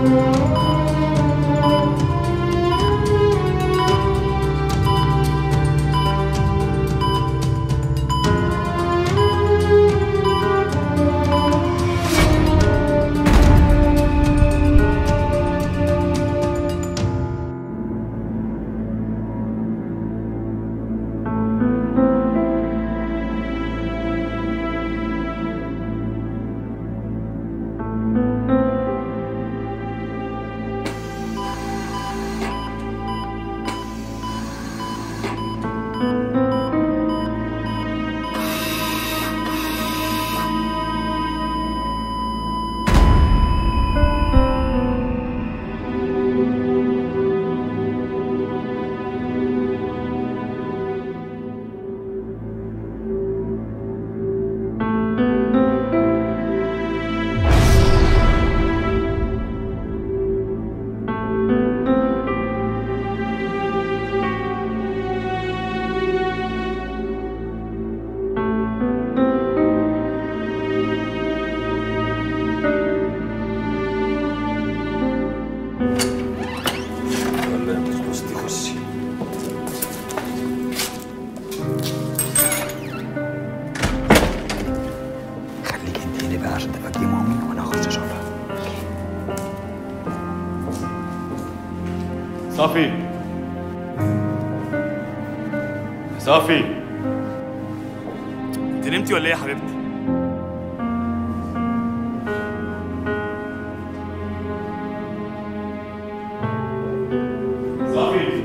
S1: ولا يا بسبوستي خشي خليك انت هنا بقى عشان تفكي مامي وانا هخش اشوفها
S9: صافي صافي انت نمتي ولا ايه يا حبيبتي؟ صافي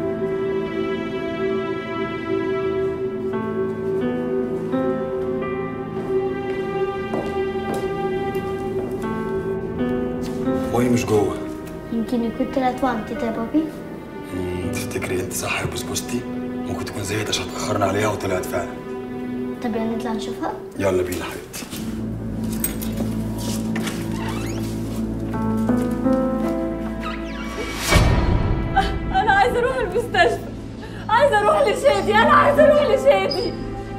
S1: مامي مش جوه
S4: يمكن يكون طلعت وعم يا بابي
S1: مم، تفتكري انت صح يا بسبوستي ممكن تكون زهقت عشان اتاخرنا عليها وطلعت فعلا
S4: طب يلا نطلع نشوفها
S1: يلا بينا حبيبتي
S10: انا عايزه اروح المستشفى عايزه اروح لشادي انا عايزه اروح لشادي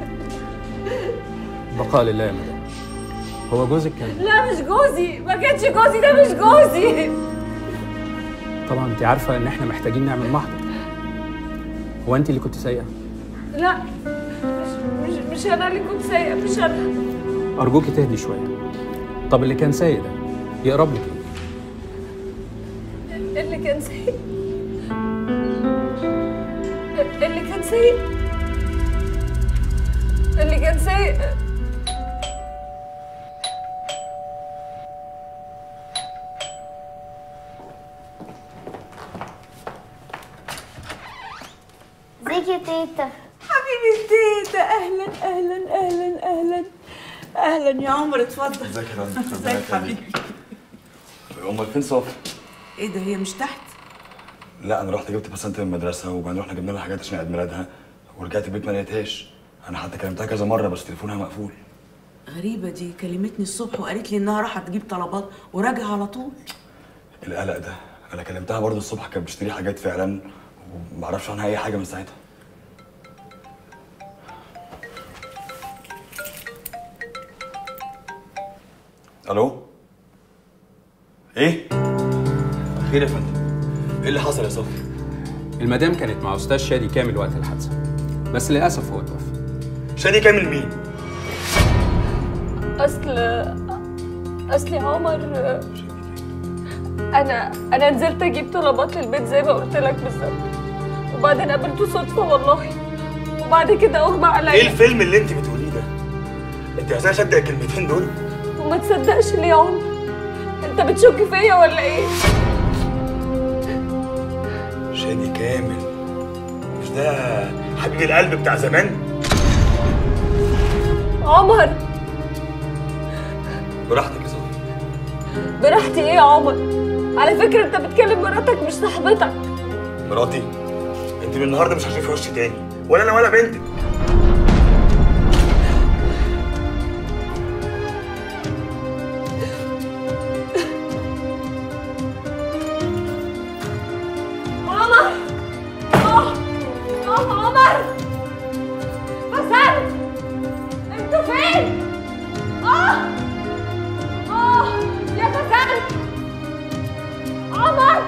S11: بقاء لله يا مدام هو جوزك كان
S10: لا مش جوزي ما كانش جوزي ده مش جوزي
S11: طبعا انت عارفه ان احنا محتاجين نعمل محضر هو انت اللي كنت سايقه
S10: لا مش مش مش انا اللي كنت سايقه مش انا
S11: ارجوكي تهدي شويه طب اللي كان سايق ده يقرب لك ايه
S10: اللي كان سايق اللي كان سايق اللي كان سايق
S4: ازيك يا تيتا
S3: حبيبي تيتا اهلا اهلا اهلا اهلا اهلا يا عمر اتفضل
S1: ازيك يا رنا
S3: ازيك حبيبي
S1: امال فين صافي؟
S3: ايه ده هي مش تحت
S1: لا انا رحت جبت بسنت من المدرسه وبعدين رحنا جبنا لها حاجات عشان عيد ميلادها ورجعت البيت ما لقيتهاش انا حتى كلمتها كذا مره بس تليفونها مقفول
S3: غريبة دي كلمتني الصبح وقالت لي انها راحت تجيب طلبات وراجعة على طول
S1: القلق ده انا كلمتها برضه الصبح كانت بتشتري حاجات فعلا ومعرفش عنها اي حاجه من ساعتها الو ايه خير يا فندم ايه اللي حصل يا صافي
S11: المدام كانت مع استاذ شادي كامل وقت الحادثه بس للاسف هو توفى
S1: شادي كامل مين
S10: اصل اصل يا عمر انا انا نزلت اجيب طلبات للبيت زي ما قلت لك بالظبط وبعدين قابلته صدفه والله وبعد كده اغمى عليا
S1: ايه الفيلم اللي انت بتقوليه ده انت عايزاني اصدق الكلمتين دول
S10: وما تصدقش ليه يا عمر انت بتشك فيا ولا ايه
S1: شادي كامل مش ده حبيب القلب بتاع زمان
S10: عمر
S1: براحتك يا صافي
S10: براحتي ايه يا عمر على فكره انت بتكلم مراتك مش صاحبتك
S1: مراتي انت من النهارده مش هتشوفي وشي تاني ولا انا ولا بنتك
S10: عمر اه اه عمر حسن انتوا فين اه اه يا حسن عمر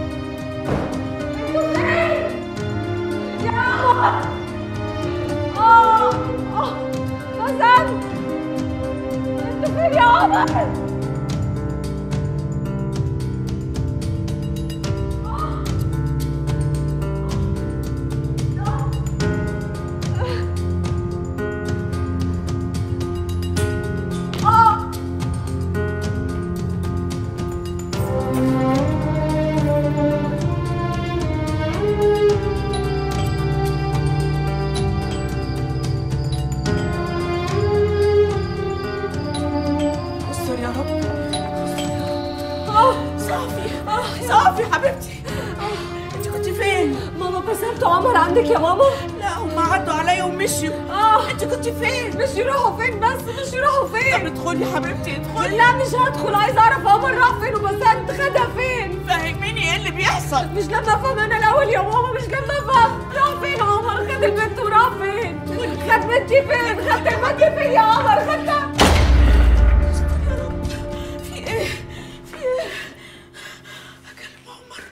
S10: انتوا فين؟ يا عمر اه اه حسن انتوا فين يا عمر؟ اه
S3: استر يا رب صافي صافي حبيبتي انت كنت فين؟
S10: ماما بسنت عمر عندك يا ماما؟
S3: لا هم عدوا عليا ومشيوا
S10: اه
S3: انت كنت فين؟
S10: مش يروحوا فين بس مش يروحوا فين؟
S3: طب ادخلي يا حبيبتي ادخلي
S10: لا مش هدخل عايزه اعرف عمر راح فين وبسنت خدها فين؟
S3: فهميني ايه اللي بيحصل؟
S10: مش لما افهم انا الاول يا ماما مش لما افهم راح فين عمر خد البنت وراح فين؟ خد بنتي فين؟ خدت البنت فين يا عمر خدتها
S3: في ايه؟ في ايه؟ اكلم عمر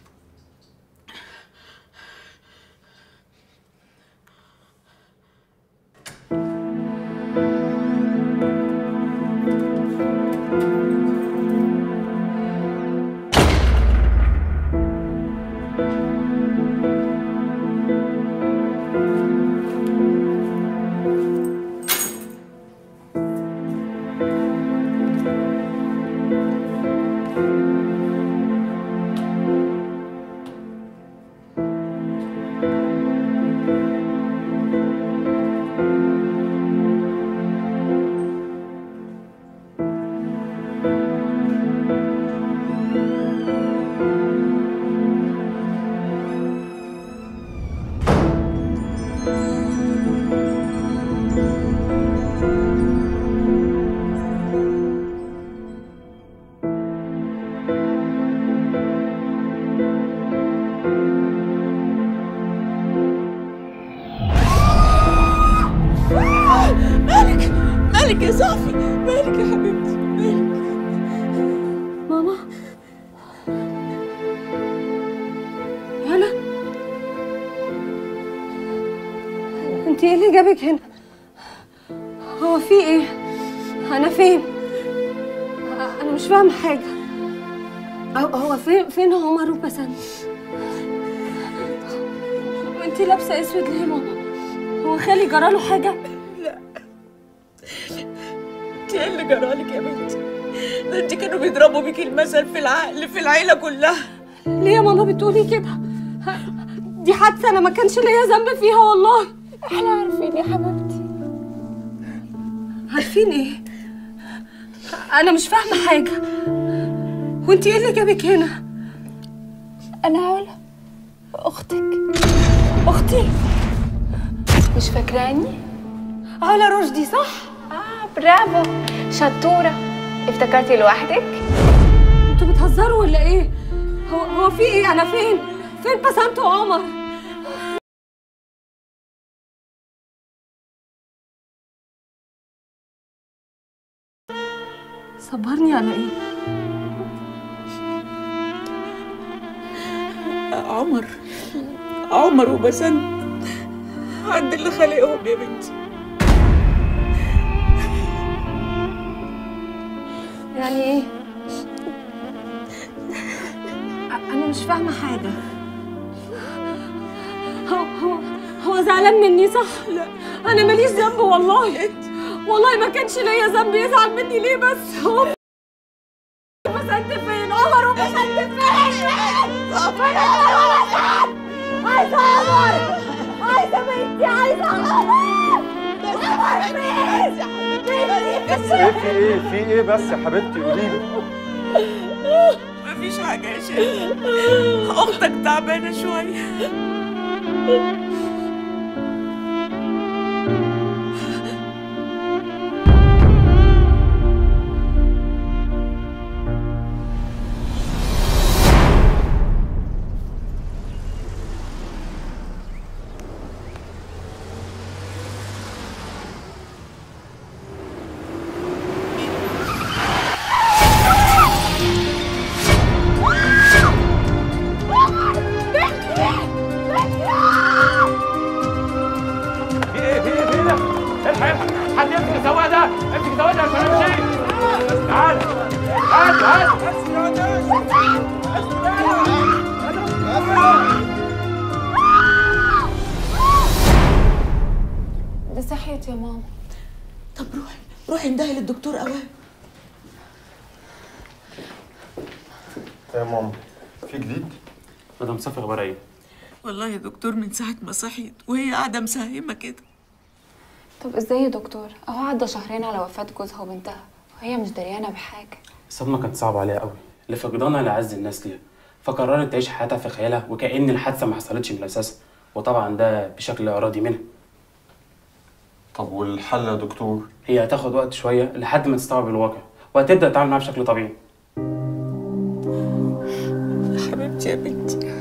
S3: مالك مالك يا صافي مالك يا حبيبتي مالك
S10: ماما هلا انت ايه اللي جابك هنا هو في ايه انا فين انا مش فاهمه حاجه هو هو فين فين عمر وبسنت وانت لابسه اسود ليه يا ماما هو خالي جراله حاجه
S3: انت ايه اللي جرالك يا بنتي؟ ده انت كانوا بيضربوا بيكي المثل في العقل في العيله كلها
S10: ليه يا ماما بتقولي كده دي حادثه انا ما كانش ليا ذنب فيها والله
S6: احنا عارفين يا حبيبتي
S10: عارفين ايه انا مش فاهمه حاجه وانت ايه اللي جابك هنا
S6: انا علا اختك اختي مش فاكراني
S10: علا رشدي صح
S6: اه برافو شطوره افتكرتي لوحدك
S10: انتوا بتهزروا ولا ايه هو هو في ايه انا فين فين بسنت وعمر صبرني على ايه
S3: عمر عمر وبسنت عند اللي خلقهم يا بنتي
S10: يعني ايه انا مش فاهمه حاجه هو هو هو زعلان مني صح لا انا ماليش ذنب والله والله ما كانش ليا ذنب يزعل مني ليه بس هو بسنت فين عمر وبسنت فين فين عمر وبسنت عايزه عمر عايزه بنتي عايزه عمر عمر فين
S5: بس ايه في ايه في ايه بس يا حبيبتي قولي لي
S3: مفيش حاجه يا شيخ اختك تعبانه شويه
S6: يا ماما
S3: طب روحي روحي اندهي للدكتور اوام
S5: يا ماما في جديد؟
S11: مدام صفي اخبارها ايه؟
S3: والله يا دكتور من ساعة ما صحيت وهي قاعدة مساهمة كده
S6: طب ازاي يا دكتور اهو عدى شهرين على وفاة جوزها وبنتها وهي مش دريانة بحاجة
S11: الصدمه كانت صعبه عليها قوي لفقدانها لأعز الناس ليها فقررت تعيش حياتها في خيالها وكأن الحادثه ما حصلتش من الاساس وطبعا ده بشكل ارادي منها
S5: طب والحل يا دكتور؟
S11: هي هتاخد وقت شويه لحد ما تستوعب الواقع وهتبدا تتعامل معاه بشكل طبيعي
S3: حبيبتي يا بنتي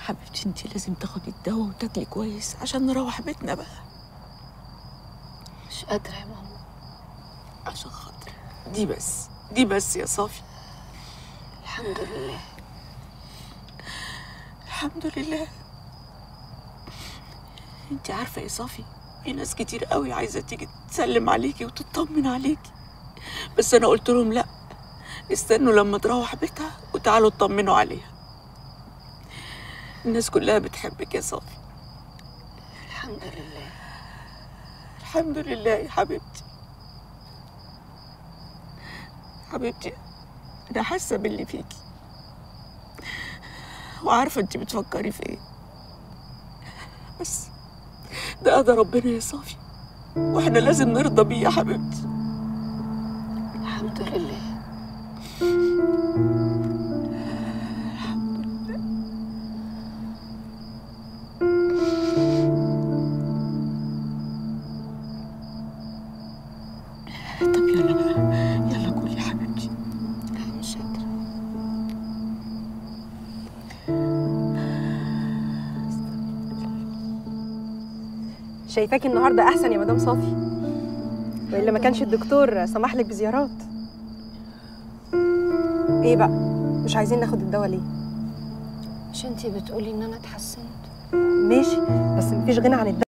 S3: حبيبتي انت لازم تاخدي الدواء وتاكلي كويس عشان نروح بيتنا بقى
S2: مش قادرة يا ماما
S3: عشان خاطر دي بس دي بس يا صافي
S2: الحمد لله
S3: الحمد لله انت عارفة يا صافي في ناس كتير قوي عايزة تيجي تسلم عليكي وتطمن عليكي بس انا قلت لهم لا استنوا لما تروح بيتها وتعالوا اطمنوا عليها الناس كلها بتحبك يا صافي
S2: الحمد لله
S3: الحمد لله يا حبيبتي حبيبتي انا حاسه باللي فيكي وعارفه انت بتفكري في ايه بس ده قدر ربنا يا صافي واحنا لازم نرضى بيه يا حبيبتي
S2: الحمد لله
S3: طب يلا بقى يلا كلي يا حبيبتي
S2: لا مش قادرة
S12: شايفاكي النهارده احسن يا مدام صافي والا ما كانش الدكتور سمح لك بزيارات ايه بقى مش عايزين ناخد الدواء ليه
S2: مش انتي بتقولي ان انا اتحسنت
S12: ماشي بس مفيش غنى عن الدواء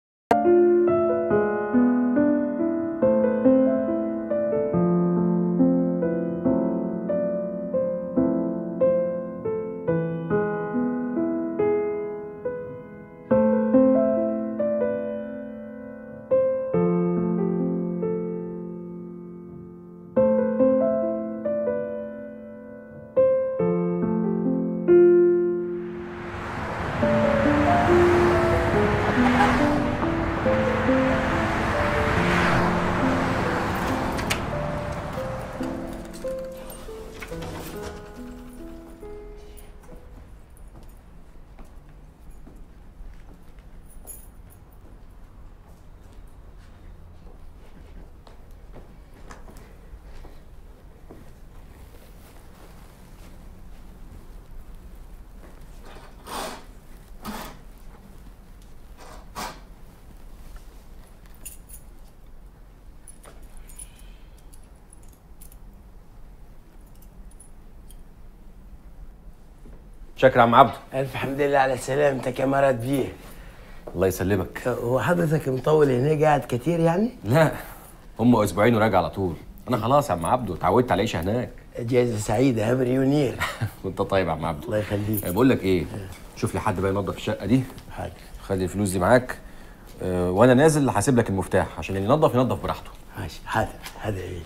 S13: شكرا يا عم عبده
S14: ألف حمد لله على سلامتك يا مراد بيه
S13: الله يسلمك
S14: هو حضرتك مطول هنا قاعد كتير يعني؟
S13: لا هم اسبوعين وراجع على طول انا خلاص يا عم عبده اتعودت على العيشه هناك
S14: جايزة سعيدة يا مليونير
S13: وانت طيب يا عم عبده
S14: الله يخليك
S13: بقول لك ايه شوف لي حد بقى ينظف الشقه دي
S14: حاضر
S13: خلي الفلوس دي معاك أه وانا نازل هسيب لك المفتاح عشان اللي ينظف ينظف براحته
S14: ماشي حاضر حاضر ايه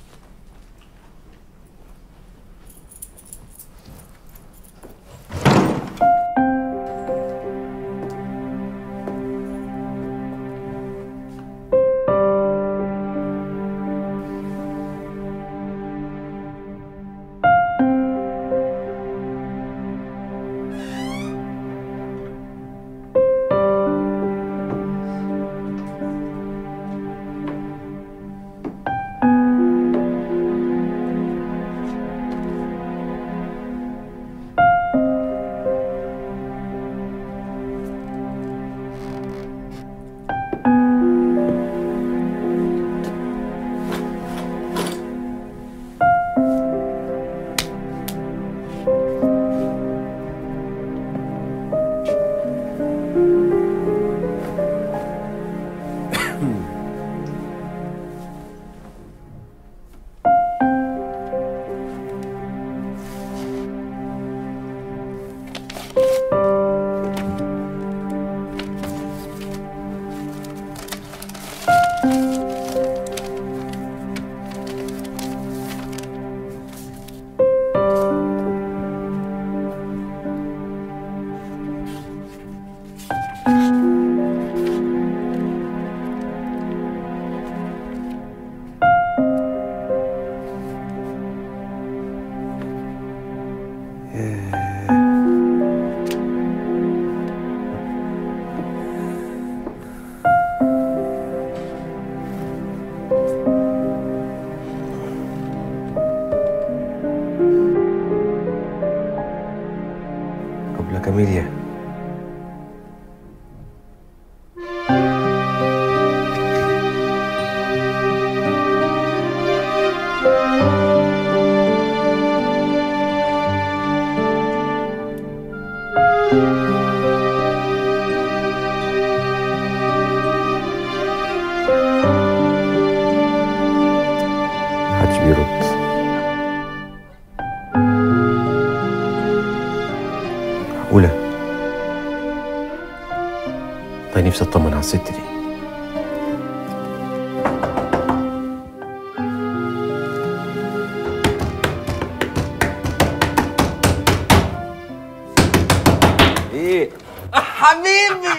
S5: أبلة كاميليا
S13: نفسي اطمن على الست دي ايه
S15: حبيبي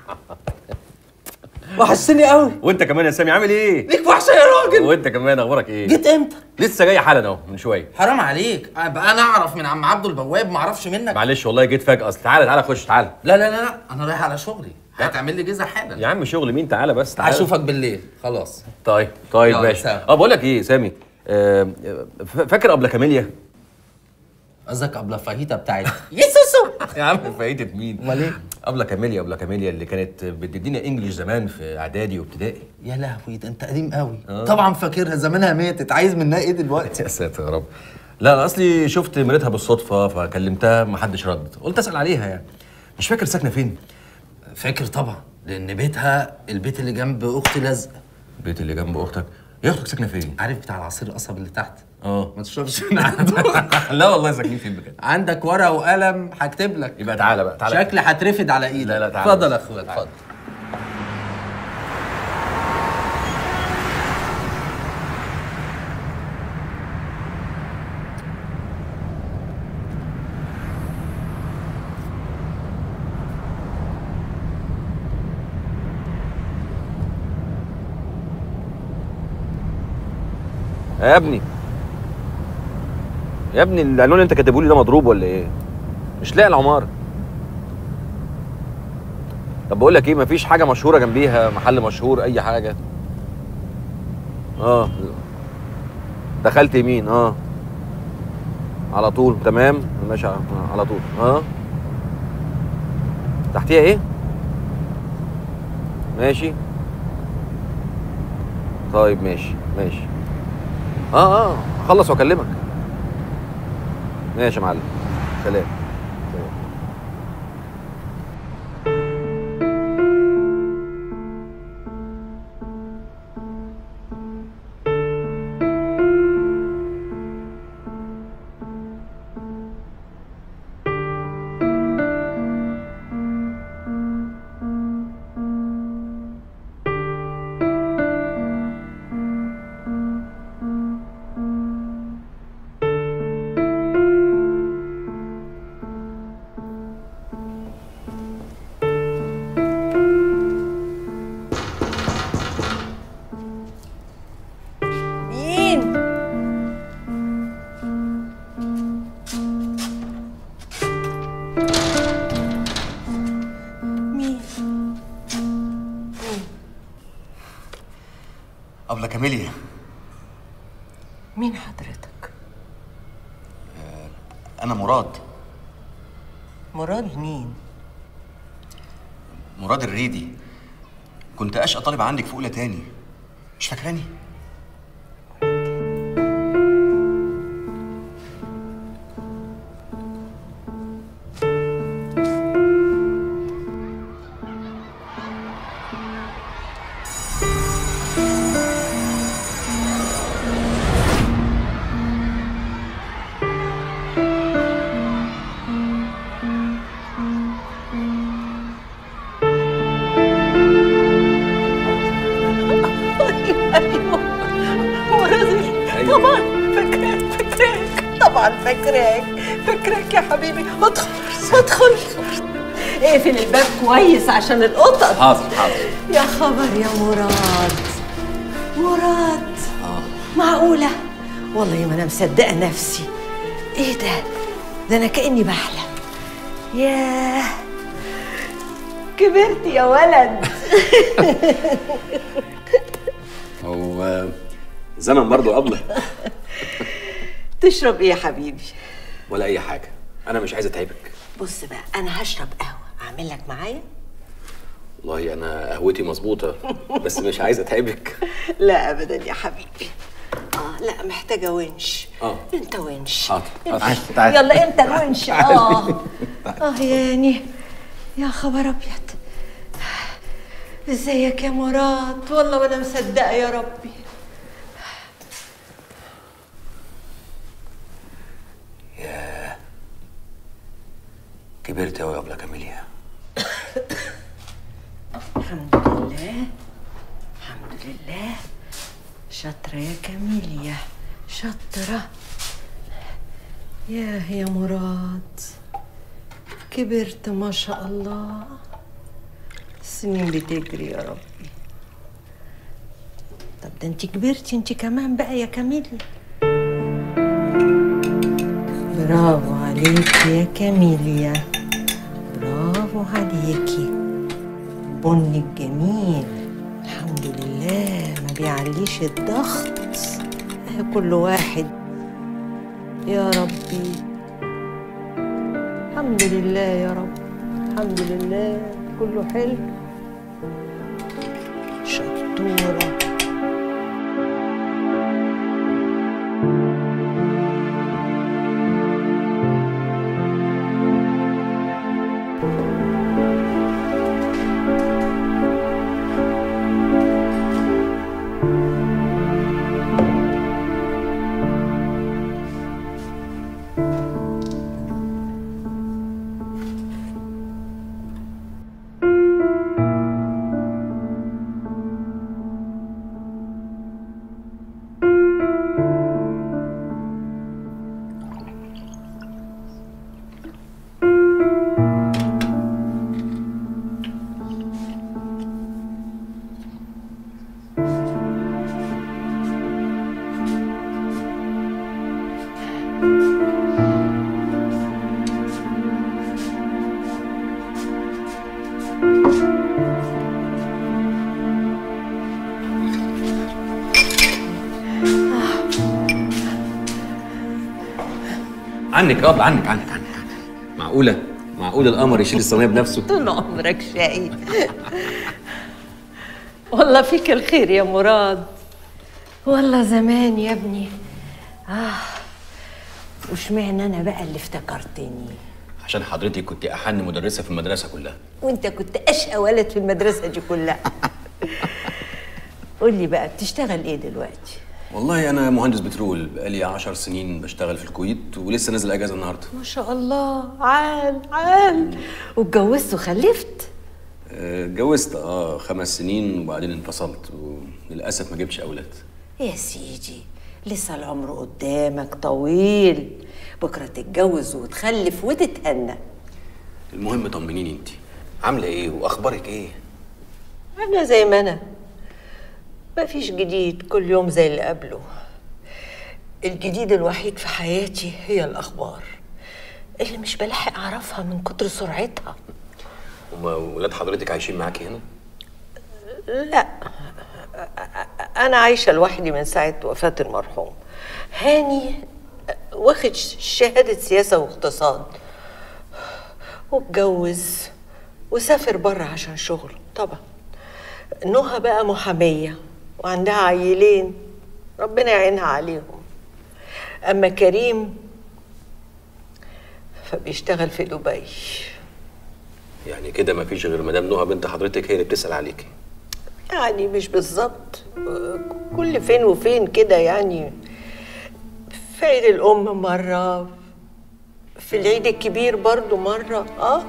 S15: وحشتني قوي
S13: وانت كمان يا سامي عامل ايه
S15: ليك وحشه يا راجل
S13: وانت كمان اخبارك ايه
S15: جيت امتى
S13: لسه جاي حالا اهو من شويه
S15: حرام عليك ابقى انا اعرف من عم عبده البواب ما اعرفش منك
S13: معلش والله جيت فجاه اصل تعالى تعالى خش تعالى
S15: لا لا لا لا انا رايح على شغلي هتعمل لي جزء حالا
S13: يا عم شغل مين تعالى بس تعالى
S15: هشوفك بالليل خلاص
S13: طيب طيب
S15: يلا،
S13: ماشي
S15: سلام.
S13: اه بقول لك ايه سامي آه، ف- فاكر قبل كاميليا
S15: قصدك قبل فاهيتا بتاعتي يسوسو
S13: يا عم فايتة مين
S15: امال ايه
S13: قبل كاميليا قبل كاميليا اللي كانت بتدينا انجليش زمان في اعدادي وابتدائي
S15: يا لهوي ده انت قديم قوي
S13: آه.
S15: طبعا فاكرها زمانها ماتت عايز منها ايه دلوقتي
S13: يا ساتر يا رب لا انا اصلي شفت مريتها بالصدفه فكلمتها ما حدش رد قلت اسال عليها يعني مش فاكر ساكنه فين
S15: فاكر طبعا لان بيتها البيت اللي جنب اختي لزق
S13: البيت اللي جنب اختك يا اختك ساكنه فين
S15: عارف بتاع العصير القصب اللي تحت
S13: اه
S15: ما تشربش من عنده
S13: لا والله ساكنين فين بجد
S15: عندك ورقه وقلم هكتب لك
S13: يبقى تعالى بقى تعالى
S15: شكلي هترفد على ايدك
S13: لا لا تعالى
S15: اتفضل
S13: بس.
S15: يا اخويا اتفضل
S13: يا ابني يا ابني العنوان اللي انت كاتبه لي ده مضروب ولا ايه مش لاقي العماره طب بقول لك ايه مفيش حاجه مشهوره جنبيها محل مشهور اي حاجه اه دخلت يمين اه على طول تمام ماشي على على طول اه تحتيها ايه ماشي طيب ماشي ماشي اه اه اخلص واكلمك ماشي يا معلم سلام سلام.
S16: مين؟ مين؟
S1: أبلة كاميليا
S16: مين حضرتك؟
S1: أنا مراد
S16: مراد مين؟
S1: مراد الريدي كنت أشقى طالب عندك في أولى تاني مش فاكراني؟
S16: ايوه مراد طبعا فاكراك فاكراك طبعا فاكراك فاكراك يا حبيبي ادخل ادخل اقفل الباب كويس عشان القطط
S13: حاضر حاضر
S16: يا خبر يا مراد مراد معقولة والله ما أنا مصدقة نفسي إيه ده؟ ده أنا كأني بحلم ياه كبرت يا ولد
S13: هو زمن برضه قبله
S16: تشرب إيه يا حبيبي؟
S13: ولا اي حاجه انا مش عايز اتعبك
S16: بص بقى أنا هشرب قهوة أعمل لك معايا؟
S13: والله انا قهوتي مظبوطه بس مش عايز اتعبك
S16: لا أبدا يا حبيبي آه لا محتاجة ونش
S13: اه
S16: أنت ونش
S13: حاضر
S16: أنت-
S13: تعال تعال
S16: يلا أنت الونش
S13: تعال.
S16: آه آه يعني يا خبر أبيض ازيك يا مراد والله وانا مصدقه يا ربي
S13: كبرت قوي يا ابله كاميليا
S16: لله الحمد لله شاطرة يا كاميليا شاطرة يا يا مراد كبرت ما شاء الله السنين بتجري يا ربي طب ده انت كبرتي انت كمان بقى يا كاميليا برافو عليكي يا كاميليا برافو عليكي بني الجميل الحمد لله ما بيعليش الضغط اه كل واحد يا ربي الحمد لله يا رب الحمد لله كله حلو شطورة
S13: عنك يابا عنك عنك عنك معقولة معقولة القمر يشيل الصينية بنفسه
S16: طول عمرك شقي والله فيك الخير يا مراد والله زمان يا ابني اه وشمعنى انا بقى اللي افتكرتني
S13: عشان حضرتك كنت أحن مدرسة في المدرسة كلها
S16: وانت كنت اشقى ولد في المدرسه دي كلها قول لي بقى بتشتغل ايه دلوقتي
S13: والله أنا مهندس بترول بقالي عشر سنين بشتغل في الكويت ولسه نازل أجازة النهاردة
S16: ما شاء الله عال عال واتجوزت وخلفت
S13: آه، اتجوزت اه خمس سنين وبعدين انفصلت وللأسف ما جبتش أولاد
S16: يا سيدي لسه العمر قدامك طويل بكره تتجوز وتخلف وتتهنى
S13: المهم طمنيني انت عاملة ايه وأخبارك ايه؟
S16: انا زي ما انا مفيش جديد كل يوم زي اللي قبله الجديد الوحيد في حياتي هي الاخبار اللي مش بلحق اعرفها من كتر سرعتها
S13: هما ولاد حضرتك عايشين معاكي هنا؟
S16: لا انا عايشه لوحدي من ساعه وفاه المرحوم هاني واخد شهاده سياسه واقتصاد واتجوز وسافر بره عشان شغله طبعا نهى بقى محاميه وعندها عيلين ربنا يعينها عليهم اما كريم فبيشتغل في دبي
S13: يعني كده ما فيش غير مدام نهى بنت حضرتك هي اللي بتسأل عليكي
S16: يعني مش بالظبط كل فين وفين كده يعني في عيد الأم مرة في العيد الكبير برضو مرة اه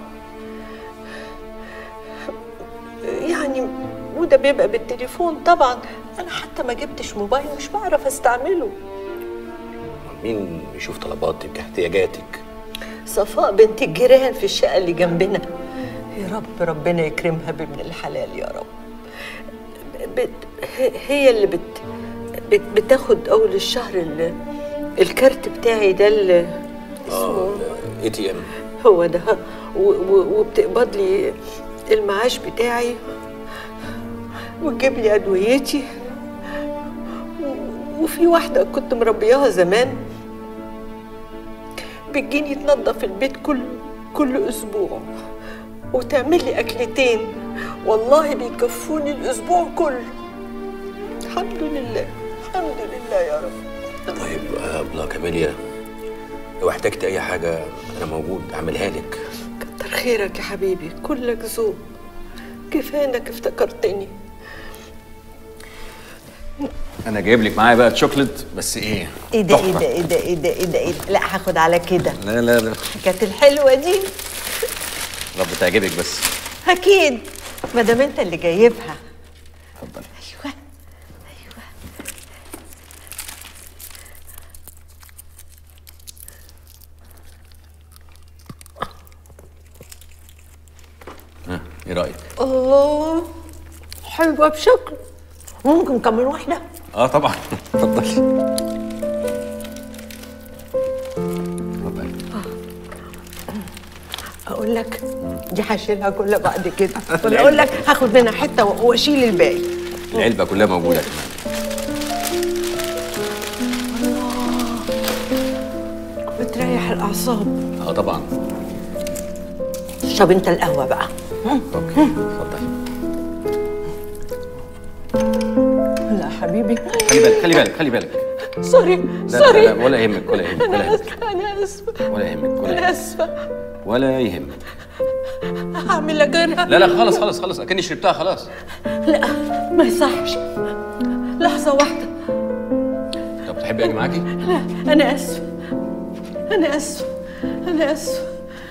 S16: يعني وده بيبقى بالتليفون طبعا انا حتى ما جبتش موبايل مش بعرف استعمله
S13: مين يشوف طلباتك احتياجاتك
S16: صفاء بنت الجيران في الشقة اللي جنبنا يا رب ربنا يكرمها بابن الحلال يا رب بت هي اللي بت بت بتاخد أول الشهر ال- الكارت بتاعي ده اللي
S13: اه اي تي ام
S16: هو ده و- و- وبتقبض لي المعاش بتاعي وتجيب لي أدويتي و- وفي واحدة كنت مربياها زمان بتجيني تنظف البيت كل كل أسبوع وتعمل لي أكلتين والله بيكفوني الأسبوع كله الحمد لله الحمد لله يا رب
S13: طيب آه، ابله كاميليا لو احتجت اي حاجه انا موجود اعملها لك
S16: كتر خيرك يا حبيبي كلك ذوق كفايه انك افتكرتني
S13: انا جايب لك معايا بقى شوكليت بس ايه
S16: ايه ده ايه
S13: تحفة.
S16: ده ايه ده ايه ده ايه ده إيه ده؟ لا هاخد على كده
S13: لا لا لا
S16: كانت الحلوه دي
S13: رب تعجبك بس
S16: اكيد ما دام انت اللي جايبها
S13: ايه رايك
S16: الله حلوة بشكل ممكن كمان واحدة
S13: اه طبعا اتفضلي
S16: أقول لك دي هشيلها كلها بعد كده ولا أقول لك هاخد منها حتة وأشيل الباقي
S13: العلبه كلها موجوده
S16: بتريح الأعصاب
S13: اه طبعا
S16: اشرب أنت القهوة بقى
S13: اوكي اتفضلي
S16: لا حبيبي
S13: خلي بالك خلي بالك خلي بالك
S16: سوري
S13: لا
S16: سوري
S13: لا, لا ولا يهمك ولا يهمك ولا
S16: أنا
S13: يهمك
S16: آسفة أنا آسفة
S13: ولا يهمك ولا
S16: أنا
S13: يهمك
S16: آسفة
S13: ولا يهمك
S16: هعمل لك غيرها
S13: لا لا خلاص خلاص خلاص اكني شربتها خلاص
S16: لا ما يصحش لحظة واحدة
S13: طب تحبي اجي معاكي
S16: لا أنا آسفة أنا آسفة أنا آسفة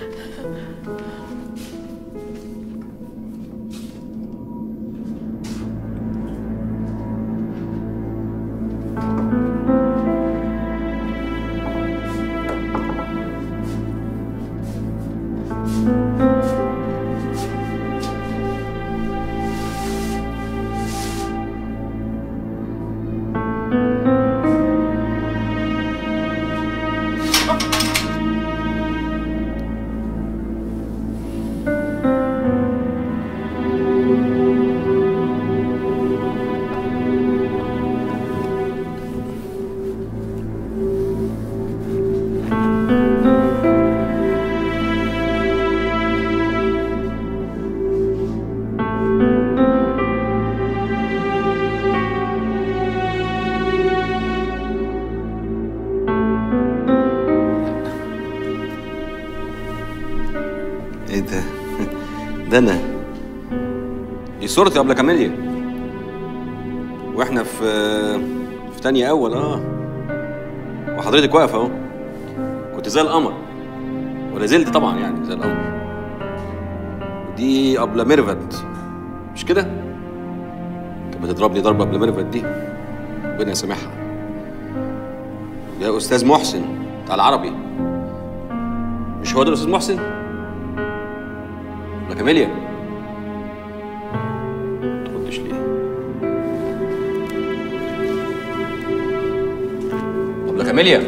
S13: ايه ده ده انا دي صورتي قبل كاميليا واحنا في في تانية اول اه وحضرتك واقفه اهو كنت زي القمر ولا زلت طبعا يعني زي القمر دي قبل ميرفت مش كده كانت بتضربني ضربه قبل ميرفت دي ربنا يسامحها يا استاذ محسن بتاع العربي مش هو ده الاستاذ محسن ولا كاميليا تردش ليه طب لا كاميليا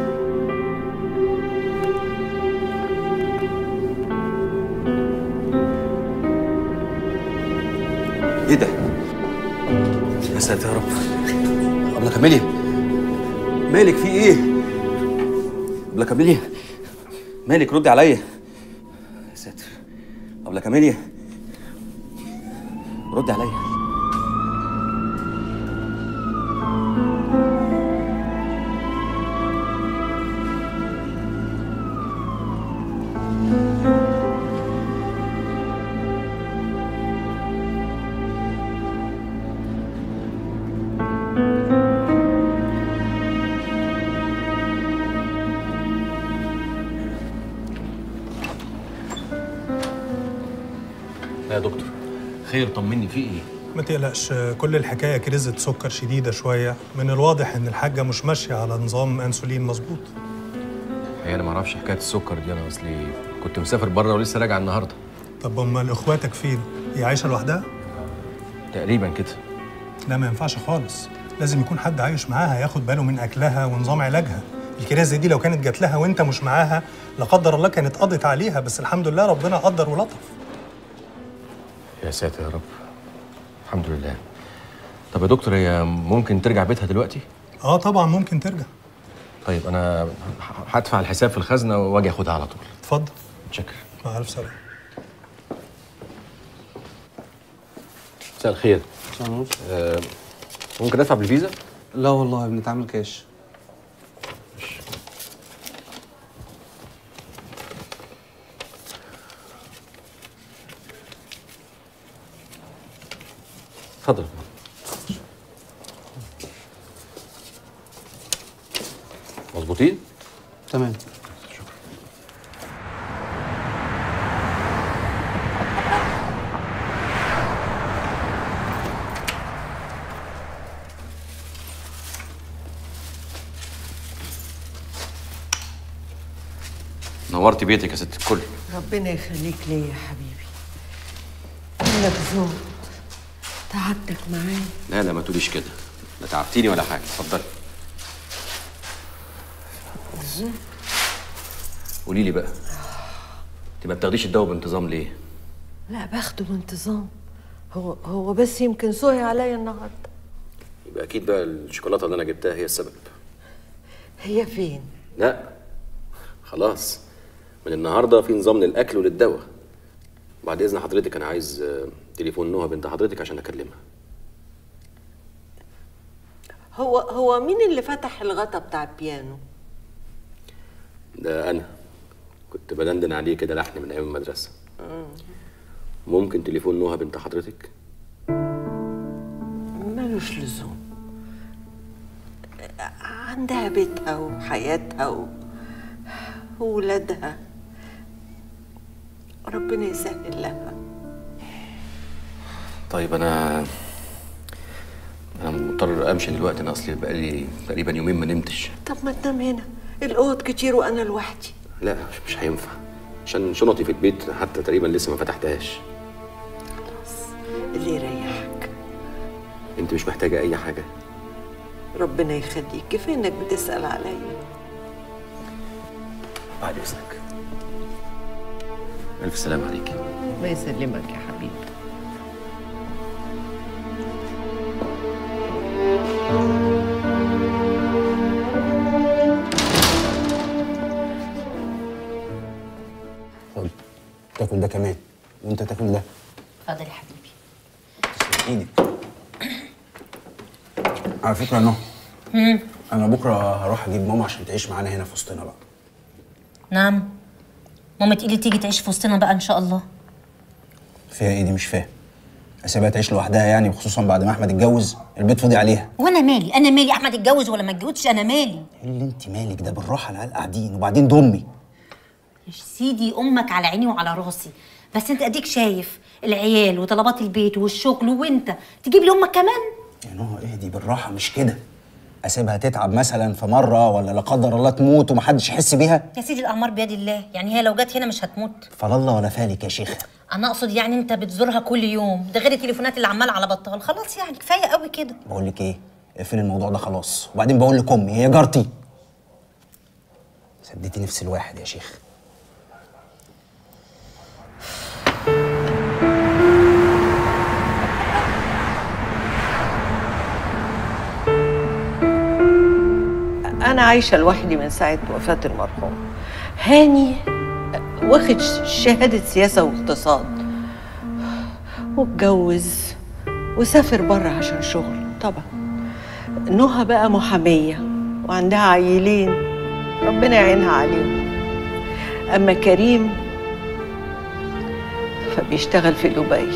S13: ايه ده يا ساتر يا رب ابله كاميليا مالك في ايه ابله كاميليا مالك ردي عليا يا ساتر ابله كاميليا ردي عليا يا دكتور خير طمني في ايه
S9: ما تقلقش كل الحكايه كريزه سكر شديده شويه من الواضح ان الحاجه مش ماشيه على نظام انسولين مظبوط
S13: هي انا ما اعرفش حكايه السكر دي انا اصلي كنت مسافر بره ولسه راجع النهارده
S9: طب امال اخواتك فين هي عايشه لوحدها
S13: تقريبا كده
S9: لا ما ينفعش خالص لازم يكون حد عايش معاها ياخد باله من اكلها ونظام علاجها الكريزه دي لو كانت جات لها وانت مش معاها لا قدر الله كانت قضت عليها بس الحمد لله ربنا قدر ولطف
S13: يا ساتر يا رب الحمد لله طب يا دكتور هي ممكن ترجع بيتها دلوقتي
S9: اه طبعا ممكن ترجع
S13: طيب انا ه- هدفع الحساب في الخزنه واجي اخدها على طول
S9: اتفضل
S13: متشكر
S9: مع الف سلامه
S13: مساء الخير آه ممكن ادفع بالفيزا
S17: لا والله بنتعامل كاش
S13: اتفضل مظبوطين
S17: تمام
S13: نورتي بيتك يا ست الكل
S16: ربنا يخليك ليا يا حبيبي انك زود تعبتك معايا
S13: لا لا ما تقوليش كده لا تعبتيني ولا حاجه اتفضلي قولي لي بقى انت ما بتاخديش الدواء بانتظام ليه
S16: لا باخده بانتظام هو هو بس يمكن سوي عليا النهارده
S13: يبقى اكيد بقى الشوكولاته اللي انا جبتها هي السبب
S16: هي فين
S13: لا خلاص من النهارده في نظام للاكل وللدواء بعد اذن حضرتك انا عايز آه، تليفون نهى بنت حضرتك عشان اكلمها
S16: هو هو مين اللي فتح الغطا بتاع البيانو
S13: ده انا كنت بدندن عليه كده لحن من ايام المدرسه ممكن تليفون نهى بنت حضرتك
S16: ملوش لزوم عندها بيتها وحياتها و... وولادها ربنا يسهل لها
S13: طيب انا انا مضطر امشي دلوقتي انا اصلي بقالي تقريبا يومين ما نمتش
S16: طب ما تنام هنا الاوض كتير وانا لوحدي
S13: لا مش- مش هينفع عشان شنطي في البيت حتى تقريبا لسه ما فتحتهاش
S16: اللي يريحك
S13: انت مش محتاجه اي حاجه
S16: ربنا يخليك كفايه انك بتسال عليا
S13: بعد اذنك الف سلام عليكي
S16: الله يسلمك يا حبيبي
S18: خد تاكل ده كمان وانت تاكل ده
S19: اتفضل يا حبيبي
S18: ايدك على فكره يا نهى
S19: مم.
S18: انا بكره هروح اجيب ماما عشان تعيش معانا هنا في وسطنا بقى
S19: نعم ماما تقولي تيجي تعيش في وسطنا بقى ان شاء الله
S18: فيها ايه دي مش فاهم اسيبها تعيش لوحدها يعني وخصوصا بعد ما احمد اتجوز البيت فاضي عليها
S19: وانا مالي انا مالي احمد اتجوز ولا ما اتجوزش انا مالي
S18: ايه اللي انت مالك ده بالراحه العيال قاعدين وبعدين ضمي
S19: يا سيدي امك على عيني وعلى راسي بس انت اديك شايف العيال وطلبات البيت والشغل وانت تجيب لي امك كمان
S18: يا نهى اهدي بالراحه مش كده اسيبها تتعب مثلا في مره ولا لا قدر الله تموت ومحدش يحس بيها
S19: يا سيدي الاعمار بيد الله يعني هي لو جت هنا مش هتموت
S18: فلله ولا فالك يا شيخه
S19: انا اقصد يعني انت بتزورها كل يوم ده غير التليفونات اللي عماله على بطال خلاص يعني كفايه قوي كده
S18: بقول لك ايه اقفلي الموضوع ده خلاص وبعدين بقول لك امي هي جارتي سديتي نفس الواحد يا شيخ
S16: انا عايشه لوحدي من ساعه وفاه المرحوم هاني واخد شهاده سياسه واقتصاد واتجوز وسافر بره عشان شغل طبعا نهى بقى محاميه وعندها عيلين ربنا يعينها عليهم اما كريم فبيشتغل في دبي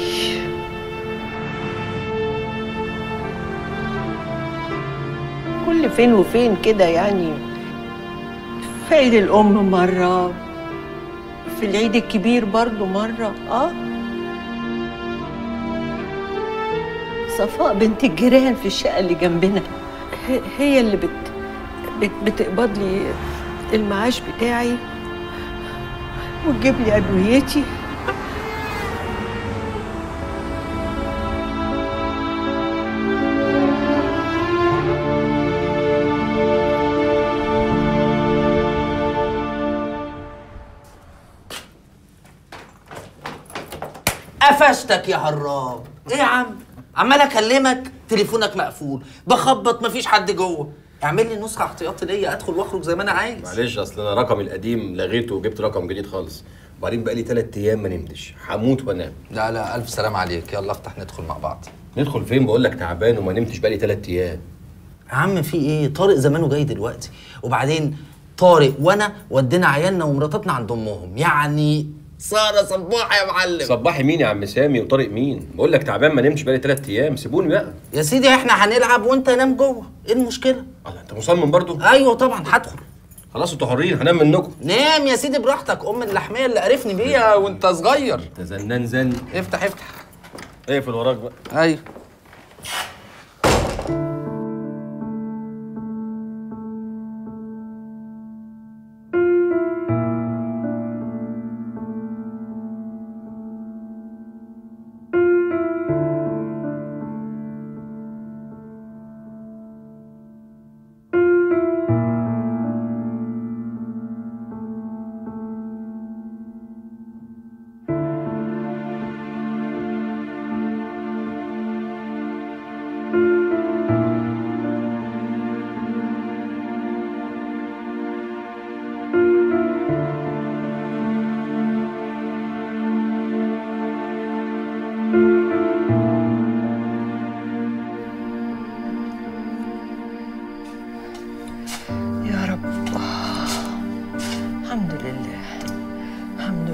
S16: كل فين وفين كده يعني في عيد الأم مرة في العيد الكبير برضو مرة اه صفاء بنت الجيران في الشقة اللي جنبنا هي- هي اللي بت بت بتقبض لي المعاش بتاعي وتجيب لي أدويتي
S15: قفشتك يا هراب ايه يا عم عمال اكلمك تليفونك مقفول بخبط مفيش حد جوه اعمل لي نسخه احتياطي ليا ادخل واخرج زي ما انا عايز
S13: معلش اصل انا رقمي القديم لغيته وجبت رقم جديد خالص وبعدين بقالي ثلاث ايام ما نمتش هموت وانام
S15: لا لا الف سلام عليك يلا افتح ندخل مع بعض
S13: ندخل فين بقول لك تعبان وما نمتش بقالي ثلاث ايام
S15: يا عم في ايه طارق زمانه جاي دلوقتي وبعدين طارق وانا ودينا عيالنا ومراتاتنا عند امهم يعني ساره صباح يا معلم
S13: صباحي مين يا عم سامي وطارق مين بقول لك تعبان ما نمتش بقالي ثلاث ايام سيبوني بقى
S15: يا سيدي احنا هنلعب وانت نام جوه ايه المشكله
S13: الله انت مصمم برضو
S15: ايوه طبعا هدخل
S13: خلاص انتوا حرين هنام منكم
S15: نام يا سيدي براحتك ام اللحميه اللي قرفني بيها وانت صغير
S13: انت زنان زن
S15: افتح افتح
S13: اقفل وراك بقى
S15: ايوه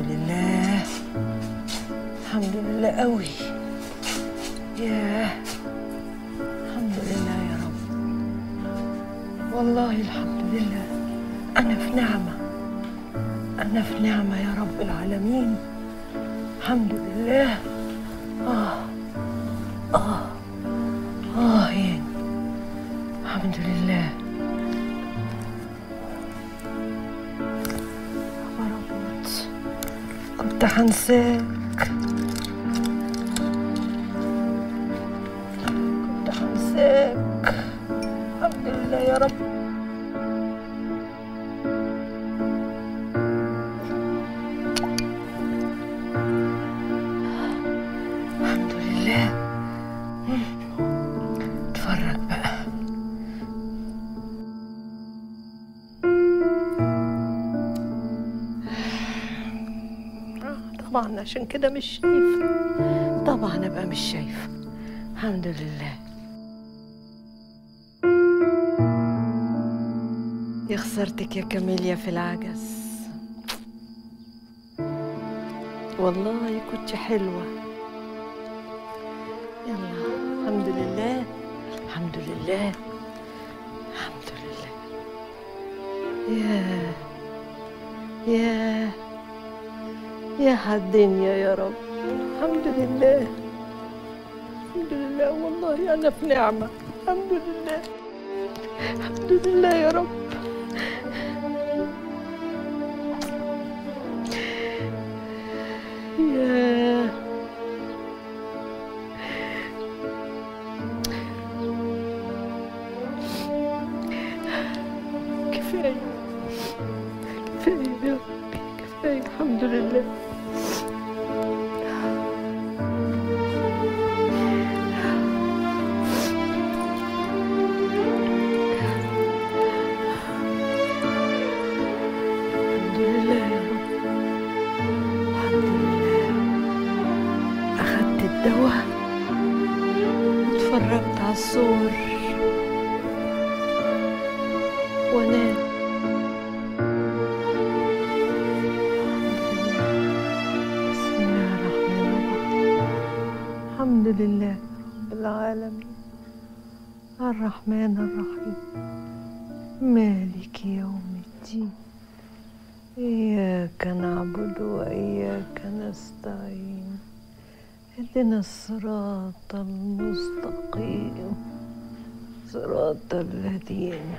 S16: لله الحمد لله قوي ياه الحمد لله يا رب والله الحمد لله أنا في نعمة أنا في نعمة يا رب العالمين الحمد لله آه آه آه يعني الحمد لله خبر أبيض كنت هنساك كنت هنساك الحمد لله يا رب الحمد لله اتفرج بقى طبعا عشان كده مش شايفة طبعا ابقى مش شايفة الحمد لله يا خسرتك يا كاميليا في العجز والله كنت حلوة يلا الحمد لله الحمد لله الحمد لله يا يا يا الدنيا يا رب الحمد لله الحمد لله والله أنا في نعمة الحمد لله الحمد لله يا رب يا كفاية كفاية يا ربي كفاية الحمد لله الحمد لله يا رب الحمد لله أخدت الدواء واتفرجت على الصور وانام بسم الله الرحمن الرحيم الحمد لله رب العالمين الرحمن الرحيم مالك يوم الدين إياك نعبد وإياك نستعين اهدنا الصراط المستقيم صراط الذين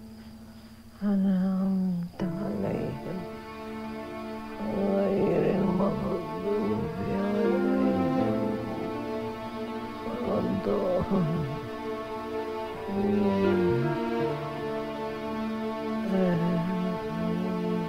S16: أنعمت عليهم غير المغضوب عليهم ولا الضالين آمين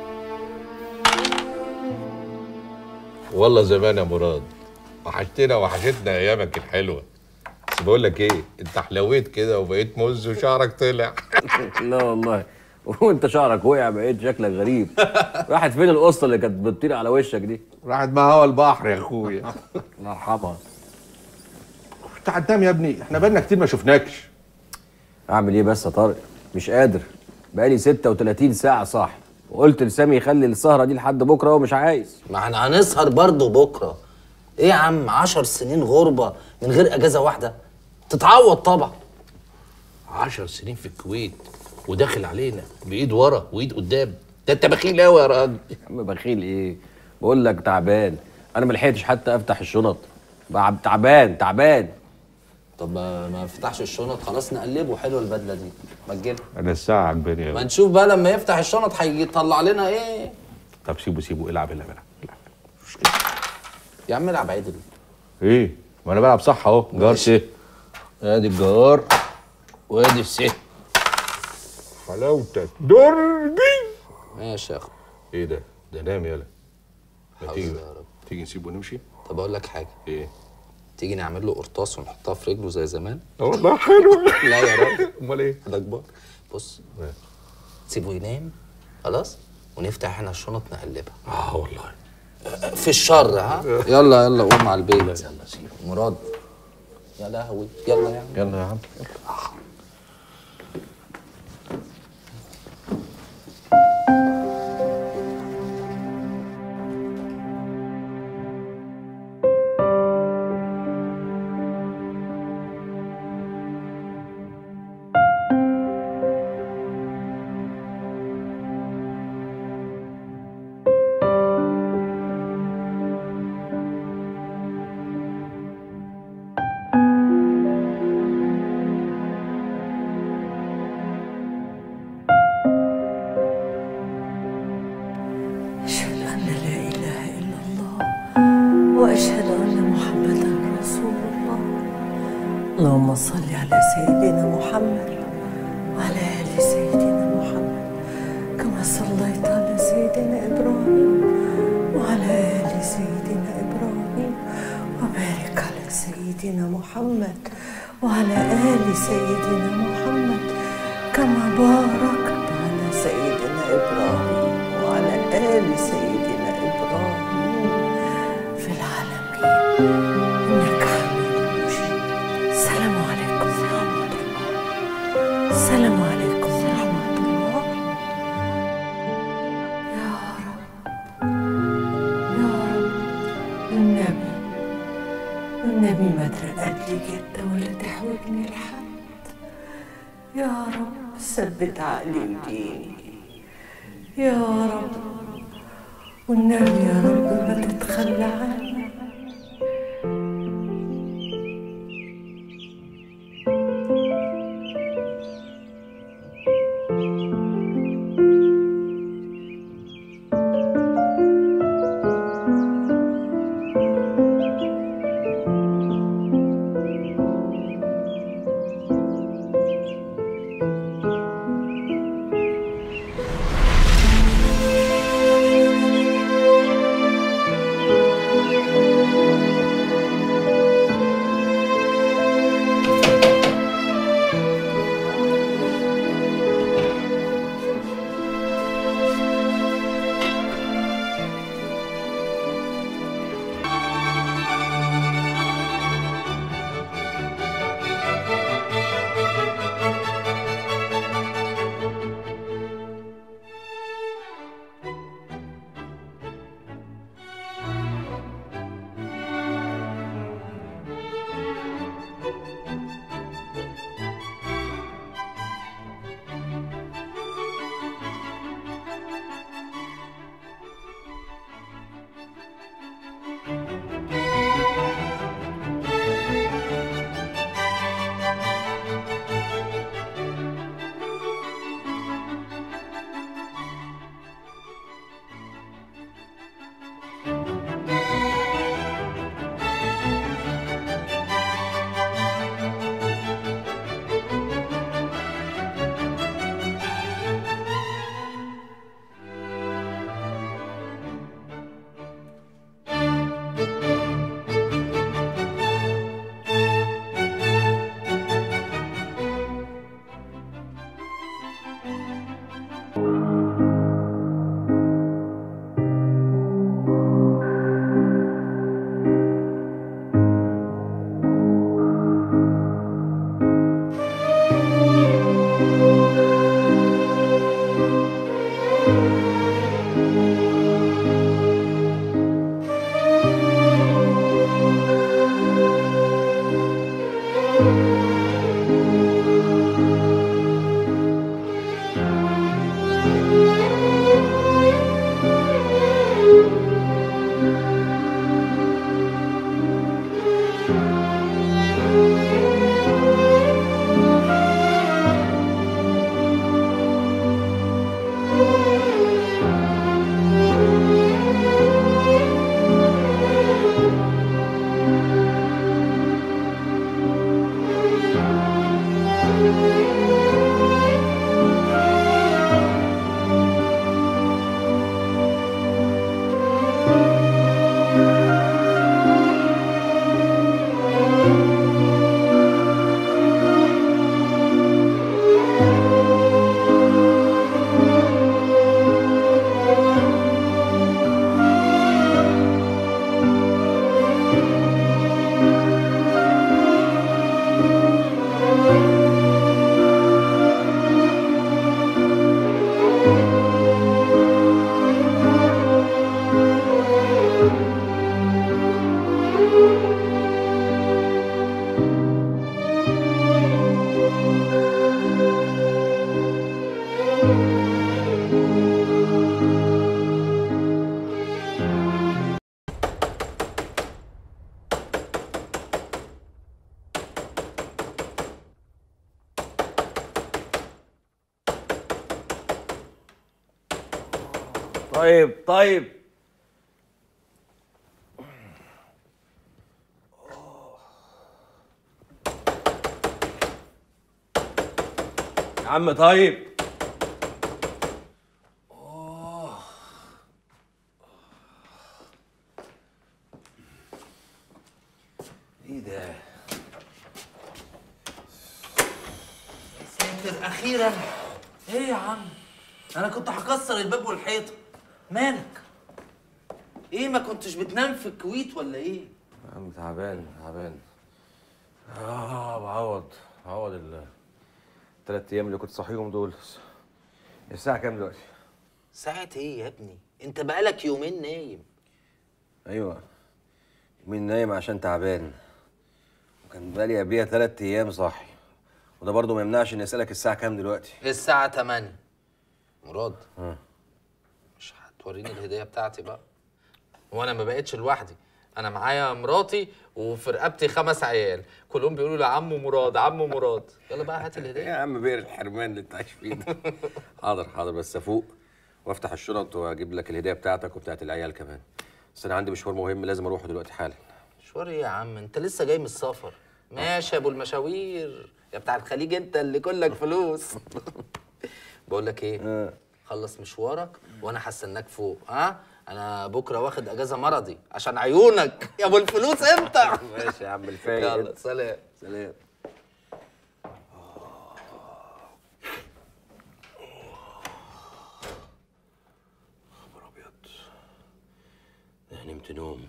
S20: والله زمان يا مراد وحشتنا وحشتنا ايامك الحلوه بس بقول لك ايه انت حلويت كده وبقيت مز وشعرك طلع
S13: لا والله وانت شعرك وقع بقيت شكلك غريب راحت فين القصه اللي كانت بتطير على وشك دي
S20: راحت مع هوا البحر يا اخويا
S13: الله يرحمها
S20: انت عدام يا ابني احنا بقالنا كتير ما شفناكش
S13: اعمل ايه بس يا طارق مش قادر بقالي 36 ساعه صاحي وقلت لسامي يخلي السهره دي لحد بكره وهو مش عايز
S15: ما احنا هنسهر برضه بكره ايه يا عم عشر سنين غربة من غير اجازة واحدة تتعوض طبعا
S21: عشر سنين في الكويت وداخل علينا بايد ورا وايد قدام ده انت بخيل قوي يا راجل
S13: يا عم بخيل ايه بقول لك تعبان انا ما لحقتش حتى افتح الشنط بقى تعبان تعبان
S15: طب ما ما فتحش الشنط خلاص نقلبه حلوه البدله دي ما تجيب
S20: انا الساعه عجباني
S15: ما
S20: قوي
S15: نشوف بقى لما يفتح الشنط هيجي يطلع لنا ايه
S20: طب سيبه سيبه العب العب العب
S15: يا عم العب عدل
S20: ايه ما انا بلعب صح اهو جار سه
S21: ادي الجار وادي السه
S20: حلاوتك دربي
S15: ماشي يا اخو
S20: ايه ده ده نام يالا ما
S15: حول
S20: تيجي
S15: يا رب.
S20: تيجي نسيبه ونمشي
S15: طب اقول لك حاجه
S20: ايه
S15: تيجي نعمل له قرطاس ونحطها في رجله زي زمان
S20: والله حلو
S15: لا يا راجل
S20: امال ايه
S15: ده كبار بص سيبه ينام خلاص ونفتح احنا الشنط نقلبها
S20: اه والله
S15: في الشر ها يلا يلا قوم على البيت يلا سيبه مراد يا لهوي يلا يا عم
S20: يلا يا عم
S16: وأشهد أن محمدا رسول الله اللهم صل على سيدنا محمد وعلى آل سيدنا محمد كما صليت على سيدنا إبراهيم وعلى آل سيدنا إبراهيم وبارك على سيدنا محمد وعلى آل سيدنا محمد كما باركت على سيدنا إبراهيم وعلى آل سيدنا إبراهيم في العالمين إنك حميد مجيد السلام عليكم السلام عليكم السلام عليكم ورحمة الله يا رب يا رب والنبي والنبي ما ترقد لي جدة ولا تحوجني لحد يا رب ثبت عقلي وديني يا رب والنبي يا رب ما تتخلى عني
S7: طيب طيب
S13: عم طيب
S15: ايه ده؟ ساتر اخيرا ايه يا عم؟ انا كنت هكسر الباب والحيطه مالك؟ ايه ما كنتش بتنام في الكويت ولا ايه؟
S13: يا عم تعبان تعبان اه بعوض بعوض ال الثلاث ايام اللي كنت صاحيهم دول الساعة كام دلوقتي؟
S15: ساعة ايه يا ابني؟ انت بقالك يومين نايم
S13: ايوه مين نايم عشان تعبان وكان بقالي قبليها ثلاث ايام صاحي وده برضه ما يمنعش اني اسالك الساعة كام دلوقتي
S15: الساعة 8 مراد
S13: ها
S15: مش هتوريني الهدية بتاعتي بقى وانا ما بقتش لوحدي انا معايا مراتي وفي رقبتي خمس عيال كلهم بيقولوا لي عمو مراد عمو مراد يلا بقى هات الهدية
S13: يا عم بئر الحرمان اللي انت عايش فيه ده حاضر حاضر بس افوق وافتح الشنط واجيب لك الهديه بتاعتك وبتاعت العيال كمان بس انا عندي مشوار مهم لازم اروحه دلوقتي حالا
S15: مشوار ايه يا عم انت لسه جاي من السفر ماشي يا ابو المشاوير يا بتاع الخليج انت اللي كلك فلوس بقول لك ايه خلص مشوارك وانا هستناك فوق ها انا بكره واخد اجازه مرضي عشان عيونك يا ابو الفلوس امتى
S13: ماشي يا عم الفايق
S15: يلا
S13: انت.
S15: سلام
S13: سلام خبر ابيض ده نمت نوم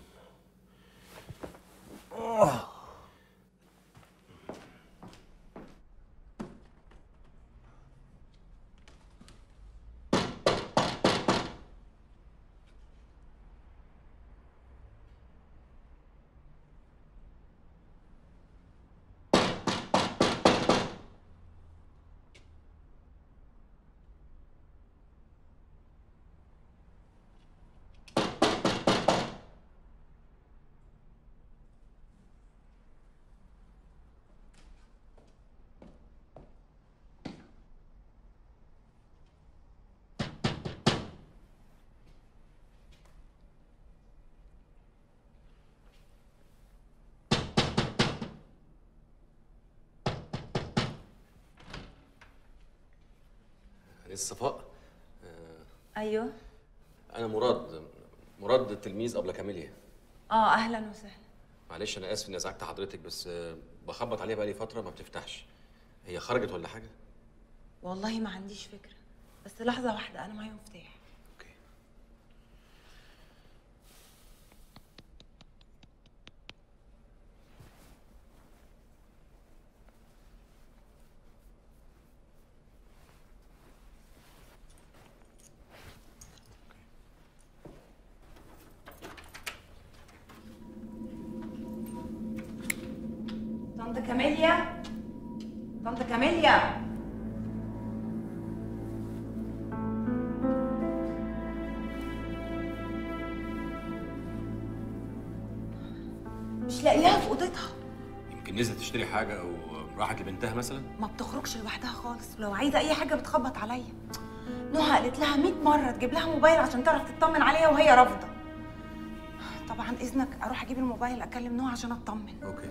S13: لسه صفاء
S8: ايوه
S13: انا مراد مراد التلميذ ابله كاميليا
S8: اه اهلا وسهلا
S13: معلش انا اسف اني ازعجت حضرتك بس آه، بخبط عليها بقالي فتره ما بتفتحش هي خرجت ولا حاجه
S8: والله ما عنديش فكره بس لحظه واحده انا معايا مفتاح طنط كاميليا طنط كاميليا مش لاقياها في اوضتها
S13: يمكن نزلت تشتري حاجه او راحت لبنتها مثلا
S8: ما بتخرجش لوحدها خالص ولو عايزه اي حاجه بتخبط عليا نهى قالت لها 100 مره تجيب لها موبايل عشان تعرف تطمن عليها وهي رافضه طبعا اذنك اروح اجيب الموبايل اكلم نهى عشان اطمن
S13: اوكي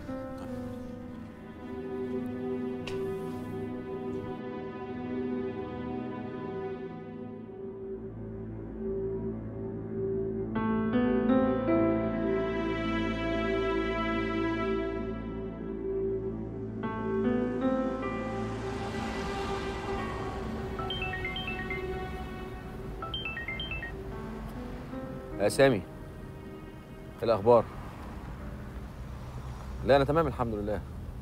S13: يا سامي ايه الاخبار لا انا تمام الحمد لله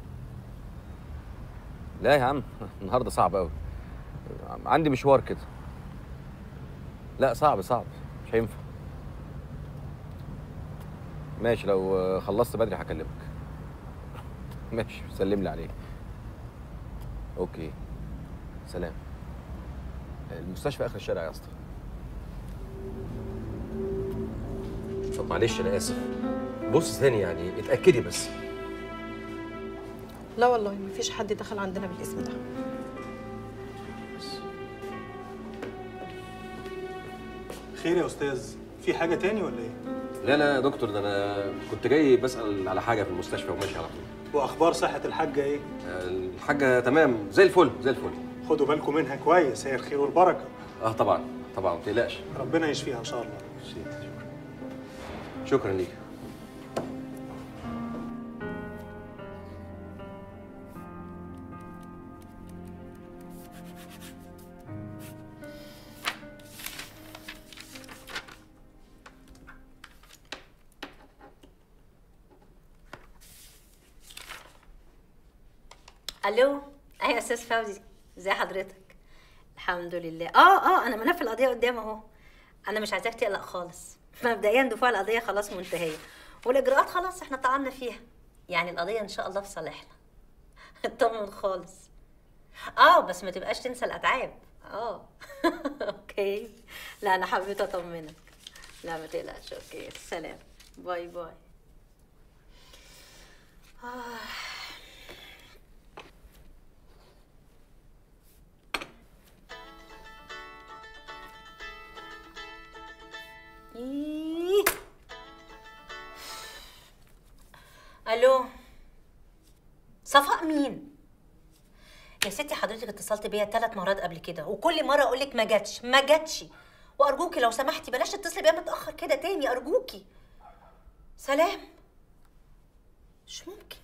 S13: لا يا عم النهارده صعب قوي عندي مشوار كده لا صعب صعب مش هينفع ماشي لو خلصت بدري هكلمك ماشي سلم لي عليه اوكي سلام المستشفى اخر الشارع يا اسطى طب معلش انا اسف بص ثاني يعني اتاكدي بس
S12: لا والله مفيش حد دخل عندنا بالاسم ده
S9: خير يا استاذ في حاجه تاني ولا ايه
S13: لا لا يا دكتور ده انا كنت جاي بسال على حاجه في المستشفى وماشي على طول
S9: واخبار صحه الحاجه ايه
S13: الحاجه تمام زي الفل زي الفل
S9: خدوا بالكم منها كويس هي الخير والبركه
S13: اه طبعا طبعا ما تقلقش
S9: ربنا يشفيها ان شاء الله
S13: شكرا ليك
S19: الو ايوه يا استاذ فوزي ازي حضرتك الحمد لله اه اه انا منفذ القضيه قدام اهو انا مش عايزاك تقلق خالص مبدئيا دفاع القضيه خلاص منتهيه والاجراءات خلاص احنا طعنا فيها يعني القضيه ان شاء الله في صالحنا اطمن خالص اه بس ما تبقاش تنسى الاتعاب اه اوكي لا انا حبيت اطمنك لا ما تقلقش اوكي سلام باي باي آه. إيه. الو صفاء مين يا ستي حضرتك اتصلت بيا ثلاث مرات قبل كده وكل مره اقول لك ما جاتش ما جاتش وارجوكي لو سمحتي بلاش تتصلي بيا متاخر كده تاني ارجوكي سلام مش ممكن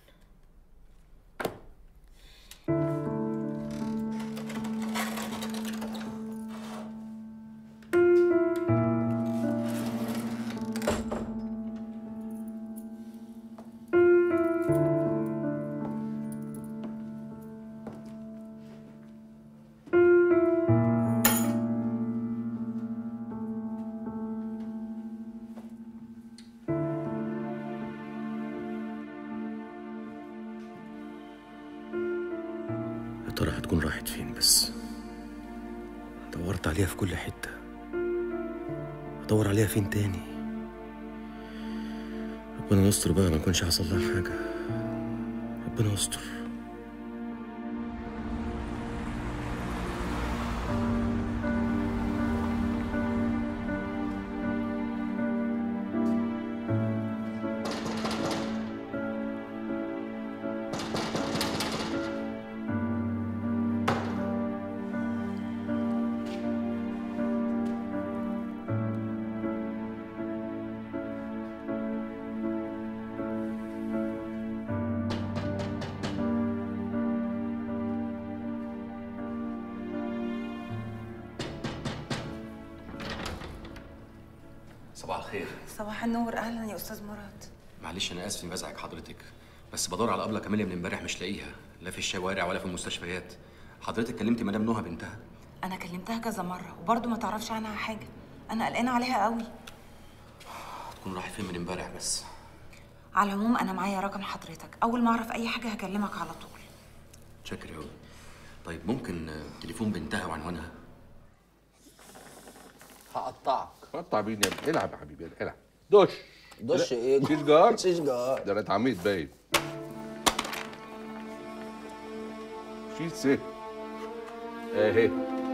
S13: يا ترى هتكون راحت فين بس دورت عليها في كل حتة ادور عليها فين تاني ربنا يستر بقى ما يكونش حصل لها حاجة ربنا يستر صباح الخير
S8: صباح النور اهلا يا استاذ مراد
S13: معلش انا اسف اني بزعج حضرتك بس بدور على ابله كاميليا من امبارح مش لاقيها لا في الشوارع ولا في المستشفيات حضرتك كلمتي مدام نهى بنتها
S8: انا كلمتها كذا مره وبرضه ما تعرفش عنها حاجه انا قلقانه عليها قوي
S13: تكون راحت فين من امبارح بس
S8: على العموم انا معايا رقم حضرتك اول ما اعرف اي حاجه هكلمك على طول
S13: شكرا قوي طيب ممكن آه، تليفون بنتها وعنوانها
S15: هقطعك
S20: قطع مين يا ابني العب يا حبيبي العب دش
S15: دش
S20: لا،
S15: ايه؟
S20: شيش جار
S15: شيش جار
S20: ده انا اتعميت باين شيش سه اهي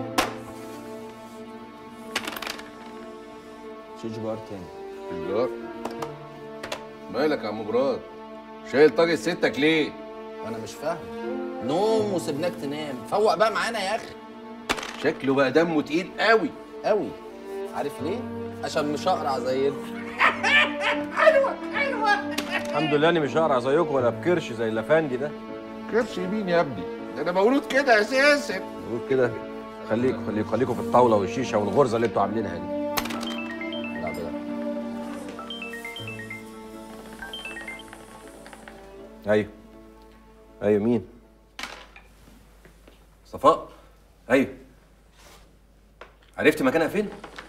S15: شيش جار تاني
S20: شيش جار مالك يا عم مراد شايل طاجة ستك ليه؟
S15: وانا مش فاهم نوم وسبناك تنام فوق بقى معانا يا اخي
S20: شكله بقى دمه تقيل قوي
S15: قوي عارف ليه عشان مش اقرع زينا
S13: حلوه حلوه الحمد لله اني مش هقرع زيكم ولا بكرش زي الافندي ده
S20: كرش مين يا ابني؟ ده انا مولود كده اساسا
S13: بقول كده خليكم خليكم خليكم في الطاوله والشيشه والغرزه اللي انتوا عاملينها دي
S15: لا بقى
S13: ايوه ايوه مين صفاء ايوه عرفت مكانها فين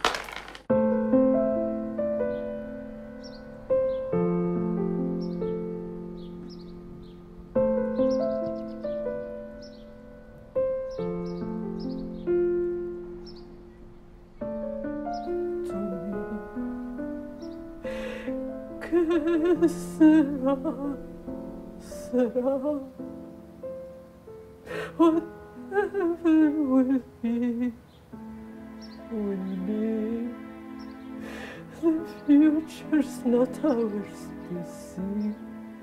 S3: كسرى سرى whatever will be will be the future's not ours to see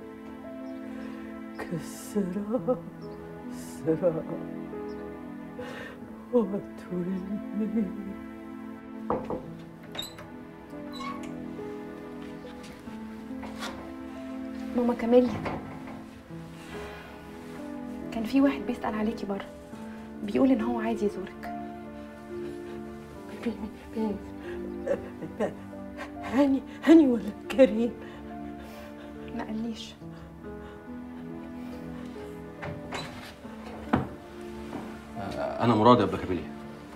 S3: كسرى سرى وتولي
S6: ماما كاميليا كان في واحد بيسأل عليكي بره بيقول ان هو عايز يزورك
S3: مين؟ هاني هاني ولا كريم؟
S6: ما قاليش
S13: انا مراد يا ابا كابيليا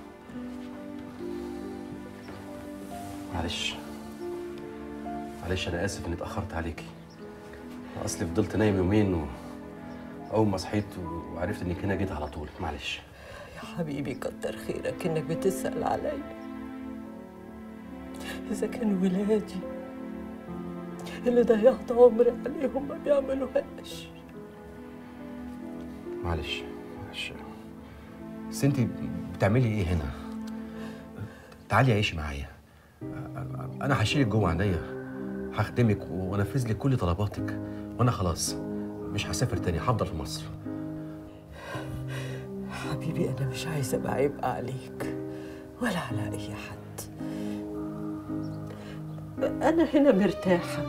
S13: معلش معلش انا اسف اني اتاخرت عليكي أنا اصلي فضلت نايم يومين و... اول ما صحيت وعرفت انك هنا جيت على طول معلش
S3: يا حبيبي كتر خيرك انك بتسأل عليا إذا كان ولادي اللي ضيعت عمري عليهم ما بيعملوهاش
S13: معلش معلش بس انت بتعملي ايه هنا تعالي عيشي معايا انا هشيلك جوه عينيا هخدمك وانفذ لك كل طلباتك وانا خلاص مش هسافر تاني هفضل في مصر
S3: حبيبي أنا مش عايزة أبقى عبء عليك ولا على أي حد أنا هنا مرتاحة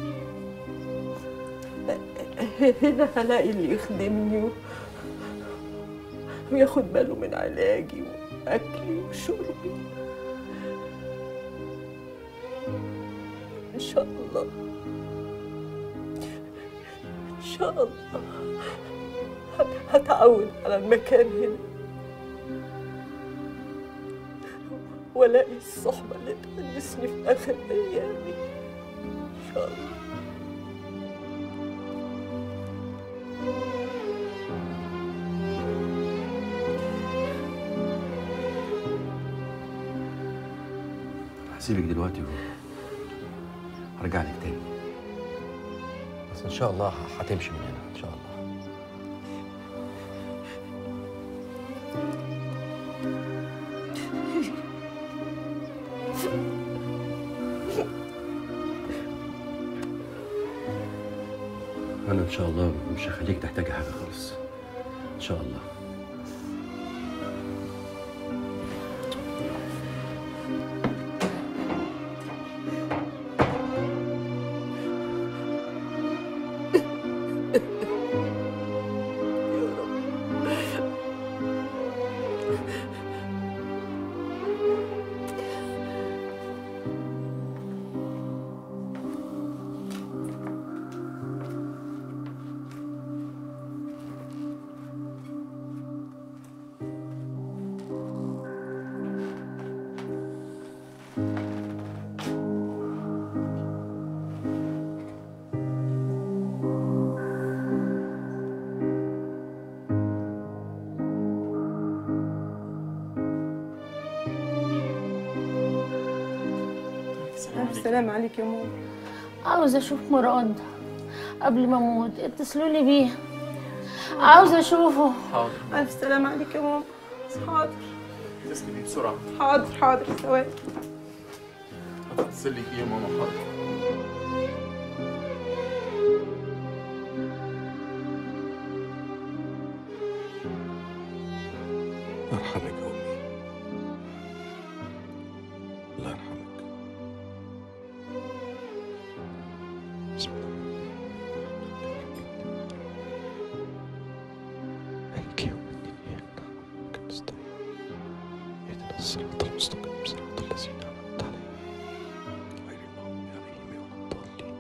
S3: هنا هلاقي اللي يخدمني و- وياخد باله من علاجي وأكلي وشربي إن شاء الله إن شاء الله هت- هتعود على المكان هنا والاقي الصحبه اللي تونسني في اخر ايامي ان شاء الله
S13: هسيبك دلوقتي وهرجع لك تاني بس ان شاء الله ه- هتمشي من هنا ان شاء الله انا ان شاء الله مش هخليك تحتاجي حاجه خالص ان شاء الله
S12: ألف سلام عليك يا ماما
S10: عاوزة أشوف مراد قبل ما أموت اتصلوا لي بيه عاوزة أشوفه
S11: حاضر
S12: ألف سلام عليك يا ماما حاضر
S11: اتصلي بيه بسرعة
S12: حاضر حاضر ثواني
S11: هتصل لك ايه يا ماما حاضر
S20: الله يرحمك يا أمي الله يرحمك بسم الله مالك يوم الدين إياك نعبد ونستعين اهدنا الصراط المستقيم صراط الذين أنعمت عليهم غير المغضوب عليهم ولا الضالين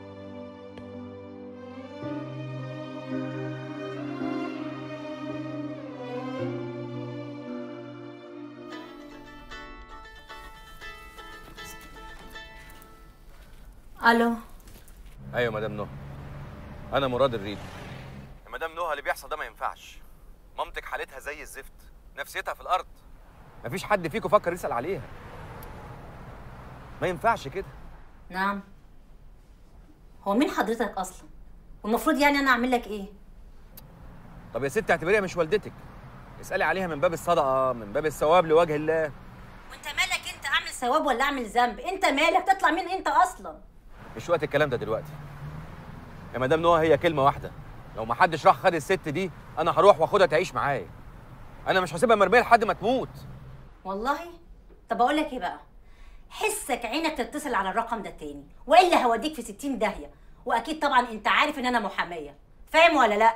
S19: الو
S13: ايوه مدام نهى انا مراد الريد يا مدام نهى اللي بيحصل ده ما ينفعش مامتك حالتها زي الزفت نفسيتها في الارض مفيش حد فيكم فكر يسال عليها ما ينفعش كده
S19: نعم هو مين حضرتك اصلا والمفروض يعني انا اعمل لك ايه
S13: طب يا ست اعتبريها مش والدتك اسالي عليها من باب الصدقه من باب الثواب لوجه الله
S19: وانت مالك انت اعمل ثواب ولا اعمل ذنب انت مالك تطلع مين انت اصلا
S13: مش وقت الكلام ده دلوقتي يا مدام نهى هي كلمه واحده لو ما حدش راح خد الست دي انا هروح واخدها تعيش معايا انا مش هسيبها مرميه لحد ما تموت
S19: والله طب اقول لك ايه بقى حسك عينك تتصل على الرقم ده تاني والا هوديك في 60 داهيه واكيد طبعا انت عارف ان انا محاميه فاهم ولا لا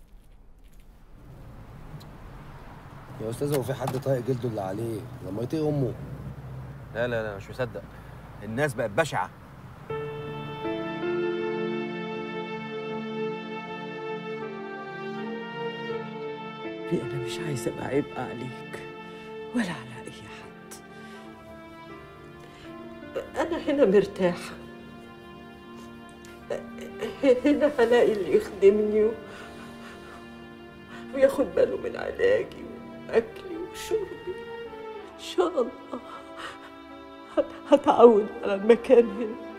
S7: يا استاذ هو في حد طايق جلده اللي عليه لما يطيق امه
S13: لا لا لا مش مصدق الناس بقت بشعه
S3: في انا مش عايزه ابقى عبء عليك ولا على اي حد انا هنا مرتاحه هنا هلاقي اللي يخدمني و- وياخد باله من علاجي واكلي وشربي ان شاء الله هت- هتعود على المكان هنا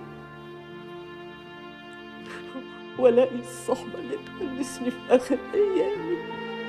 S3: والاقي الصحبه اللي تونسني في اخر ايامي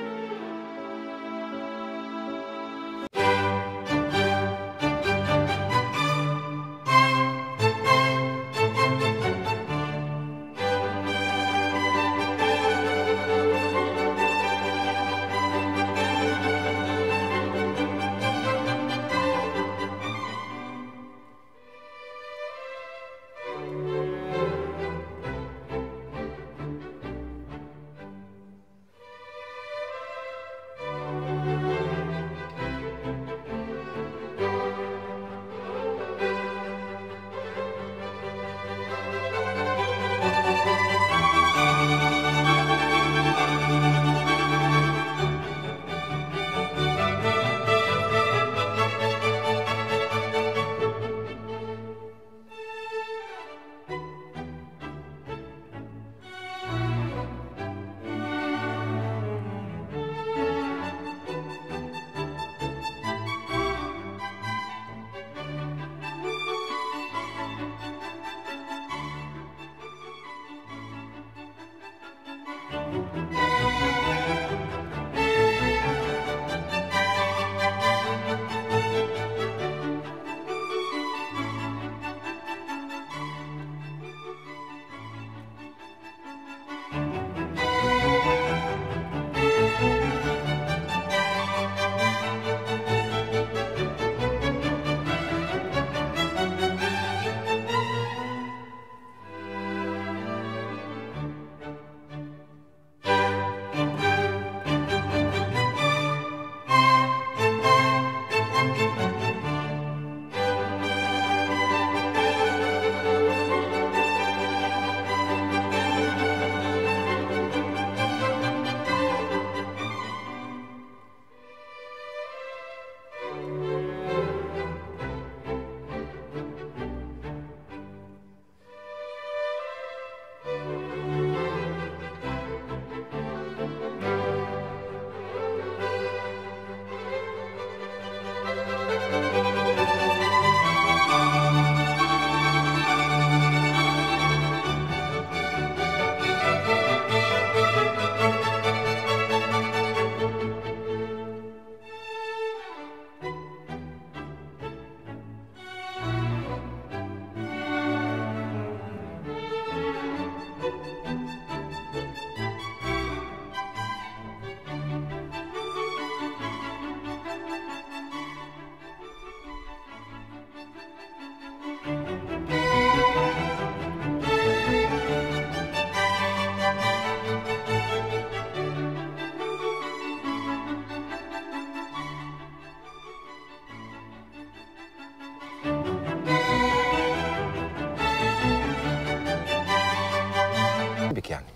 S13: بك يعني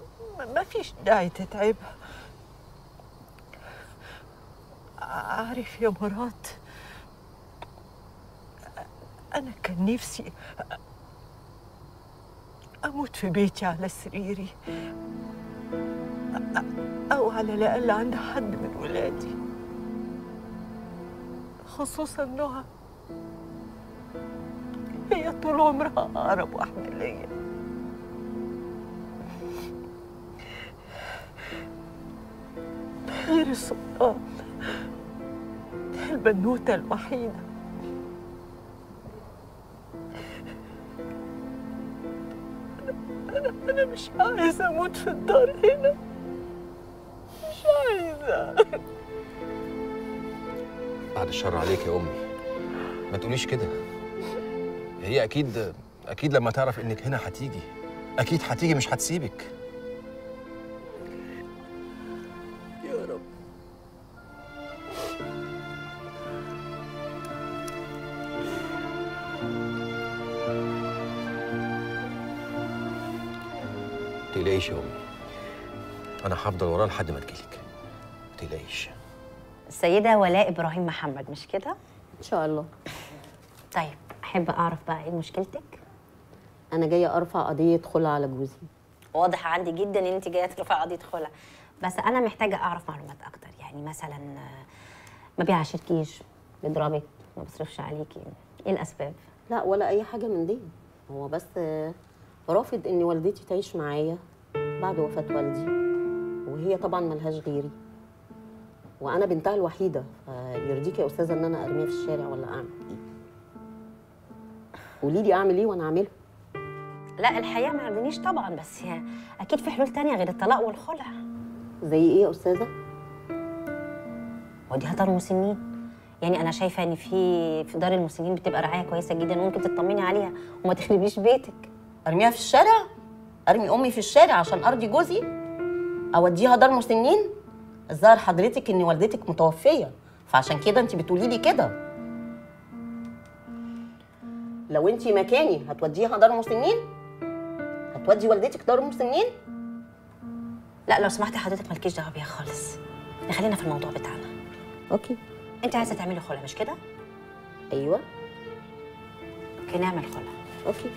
S3: ما فيش داعي تتعبها عارف يا مراد أنا كان نفسي أموت في بيتي على سريري أو على الأقل عند حد من ولادي خصوصا نهى هي طول عمرها أقرب واحدة ليا غير السلطان البنوتة الوحيدة أنا أنا مش عايزة أموت في الدار هنا مش عايزة
S5: بعد الشر عليك يا امي ما تقوليش كده هي اكيد اكيد لما تعرف انك هنا هتيجي اكيد هتيجي مش هتسيبك
S3: يا رب
S5: ما تقلقيش يا امي انا هفضل وراه لحد ما تجيلك ما تقلقيش
S19: السيدة ولاء إبراهيم محمد مش كده؟
S4: ان شاء الله
S19: طيب أحب أعرف بقى إيه مشكلتك؟
S4: انا جايه ارفع قضيه خلع على جوزي
S19: واضح عندي جدا إن أنت جاية ترفعي قضية خلع بس أنا محتاجة أعرف معلومات أكتر يعني مثلا آه، ما بيعاشركيش بيضربك ما بيصرفش عليكي إيه الأسباب؟
S4: لا ولا اي حاجه من دي هو بس آه، رافض ان والدتي تعيش معايا بعد وفاه والدي وهي طبعا ملهاش غيري وانا بنتها الوحيده فيرضيك يا استاذه ان انا ارميها في الشارع ولا اعمل ايه قولي لي اعمل ايه وانا اعمله
S19: لا الحقيقة ما يرضينيش طبعا بس هي أكيد في حلول تانية غير الطلاق والخلع
S4: زي ايه يا استاذه
S19: ودي دار مسنين يعني انا شايفه ان في في دار المسنين بتبقى رعايه كويسه جدا وممكن تطمني عليها وما تخربيش بيتك
S4: ارميها في الشارع ارمي امي في الشارع عشان ارضي جوزي اوديها دار مسنين الظاهر حضرتك ان والدتك متوفيه فعشان كده انت بتقولي لي كده لو انت مكاني هتوديها دار مسنين هتودي والدتك دار مسنين
S19: لا لو سمحتي حضرتك مالكيش دعوه بيها خالص خلينا في الموضوع بتاعنا
S4: اوكي
S19: انت عايزه تعملي خلع مش كده
S4: ايوه
S19: اوكي نعمل خلع
S4: اوكي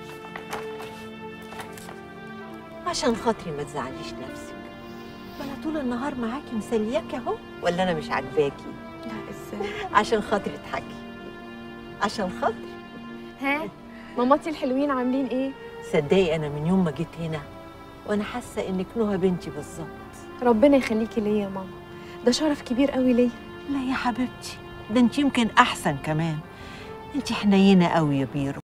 S16: عشان خاطري ما تزعليش نفسك ما انا طول النهار معاكي مسلياكي اهو ولا انا مش عاجباكي لا ازاي عشان خاطري اضحكي عشان خاطري
S6: ها ماماتي الحلوين عاملين ايه
S16: صدقي انا من يوم ما جيت هنا وانا حاسه انك نهى بنتي بالظبط
S6: ربنا يخليكي ليا يا ماما ده شرف كبير قوي ليا
S16: لا يا حبيبتي ده انت يمكن احسن كمان انت حنينه قوي يا بيرو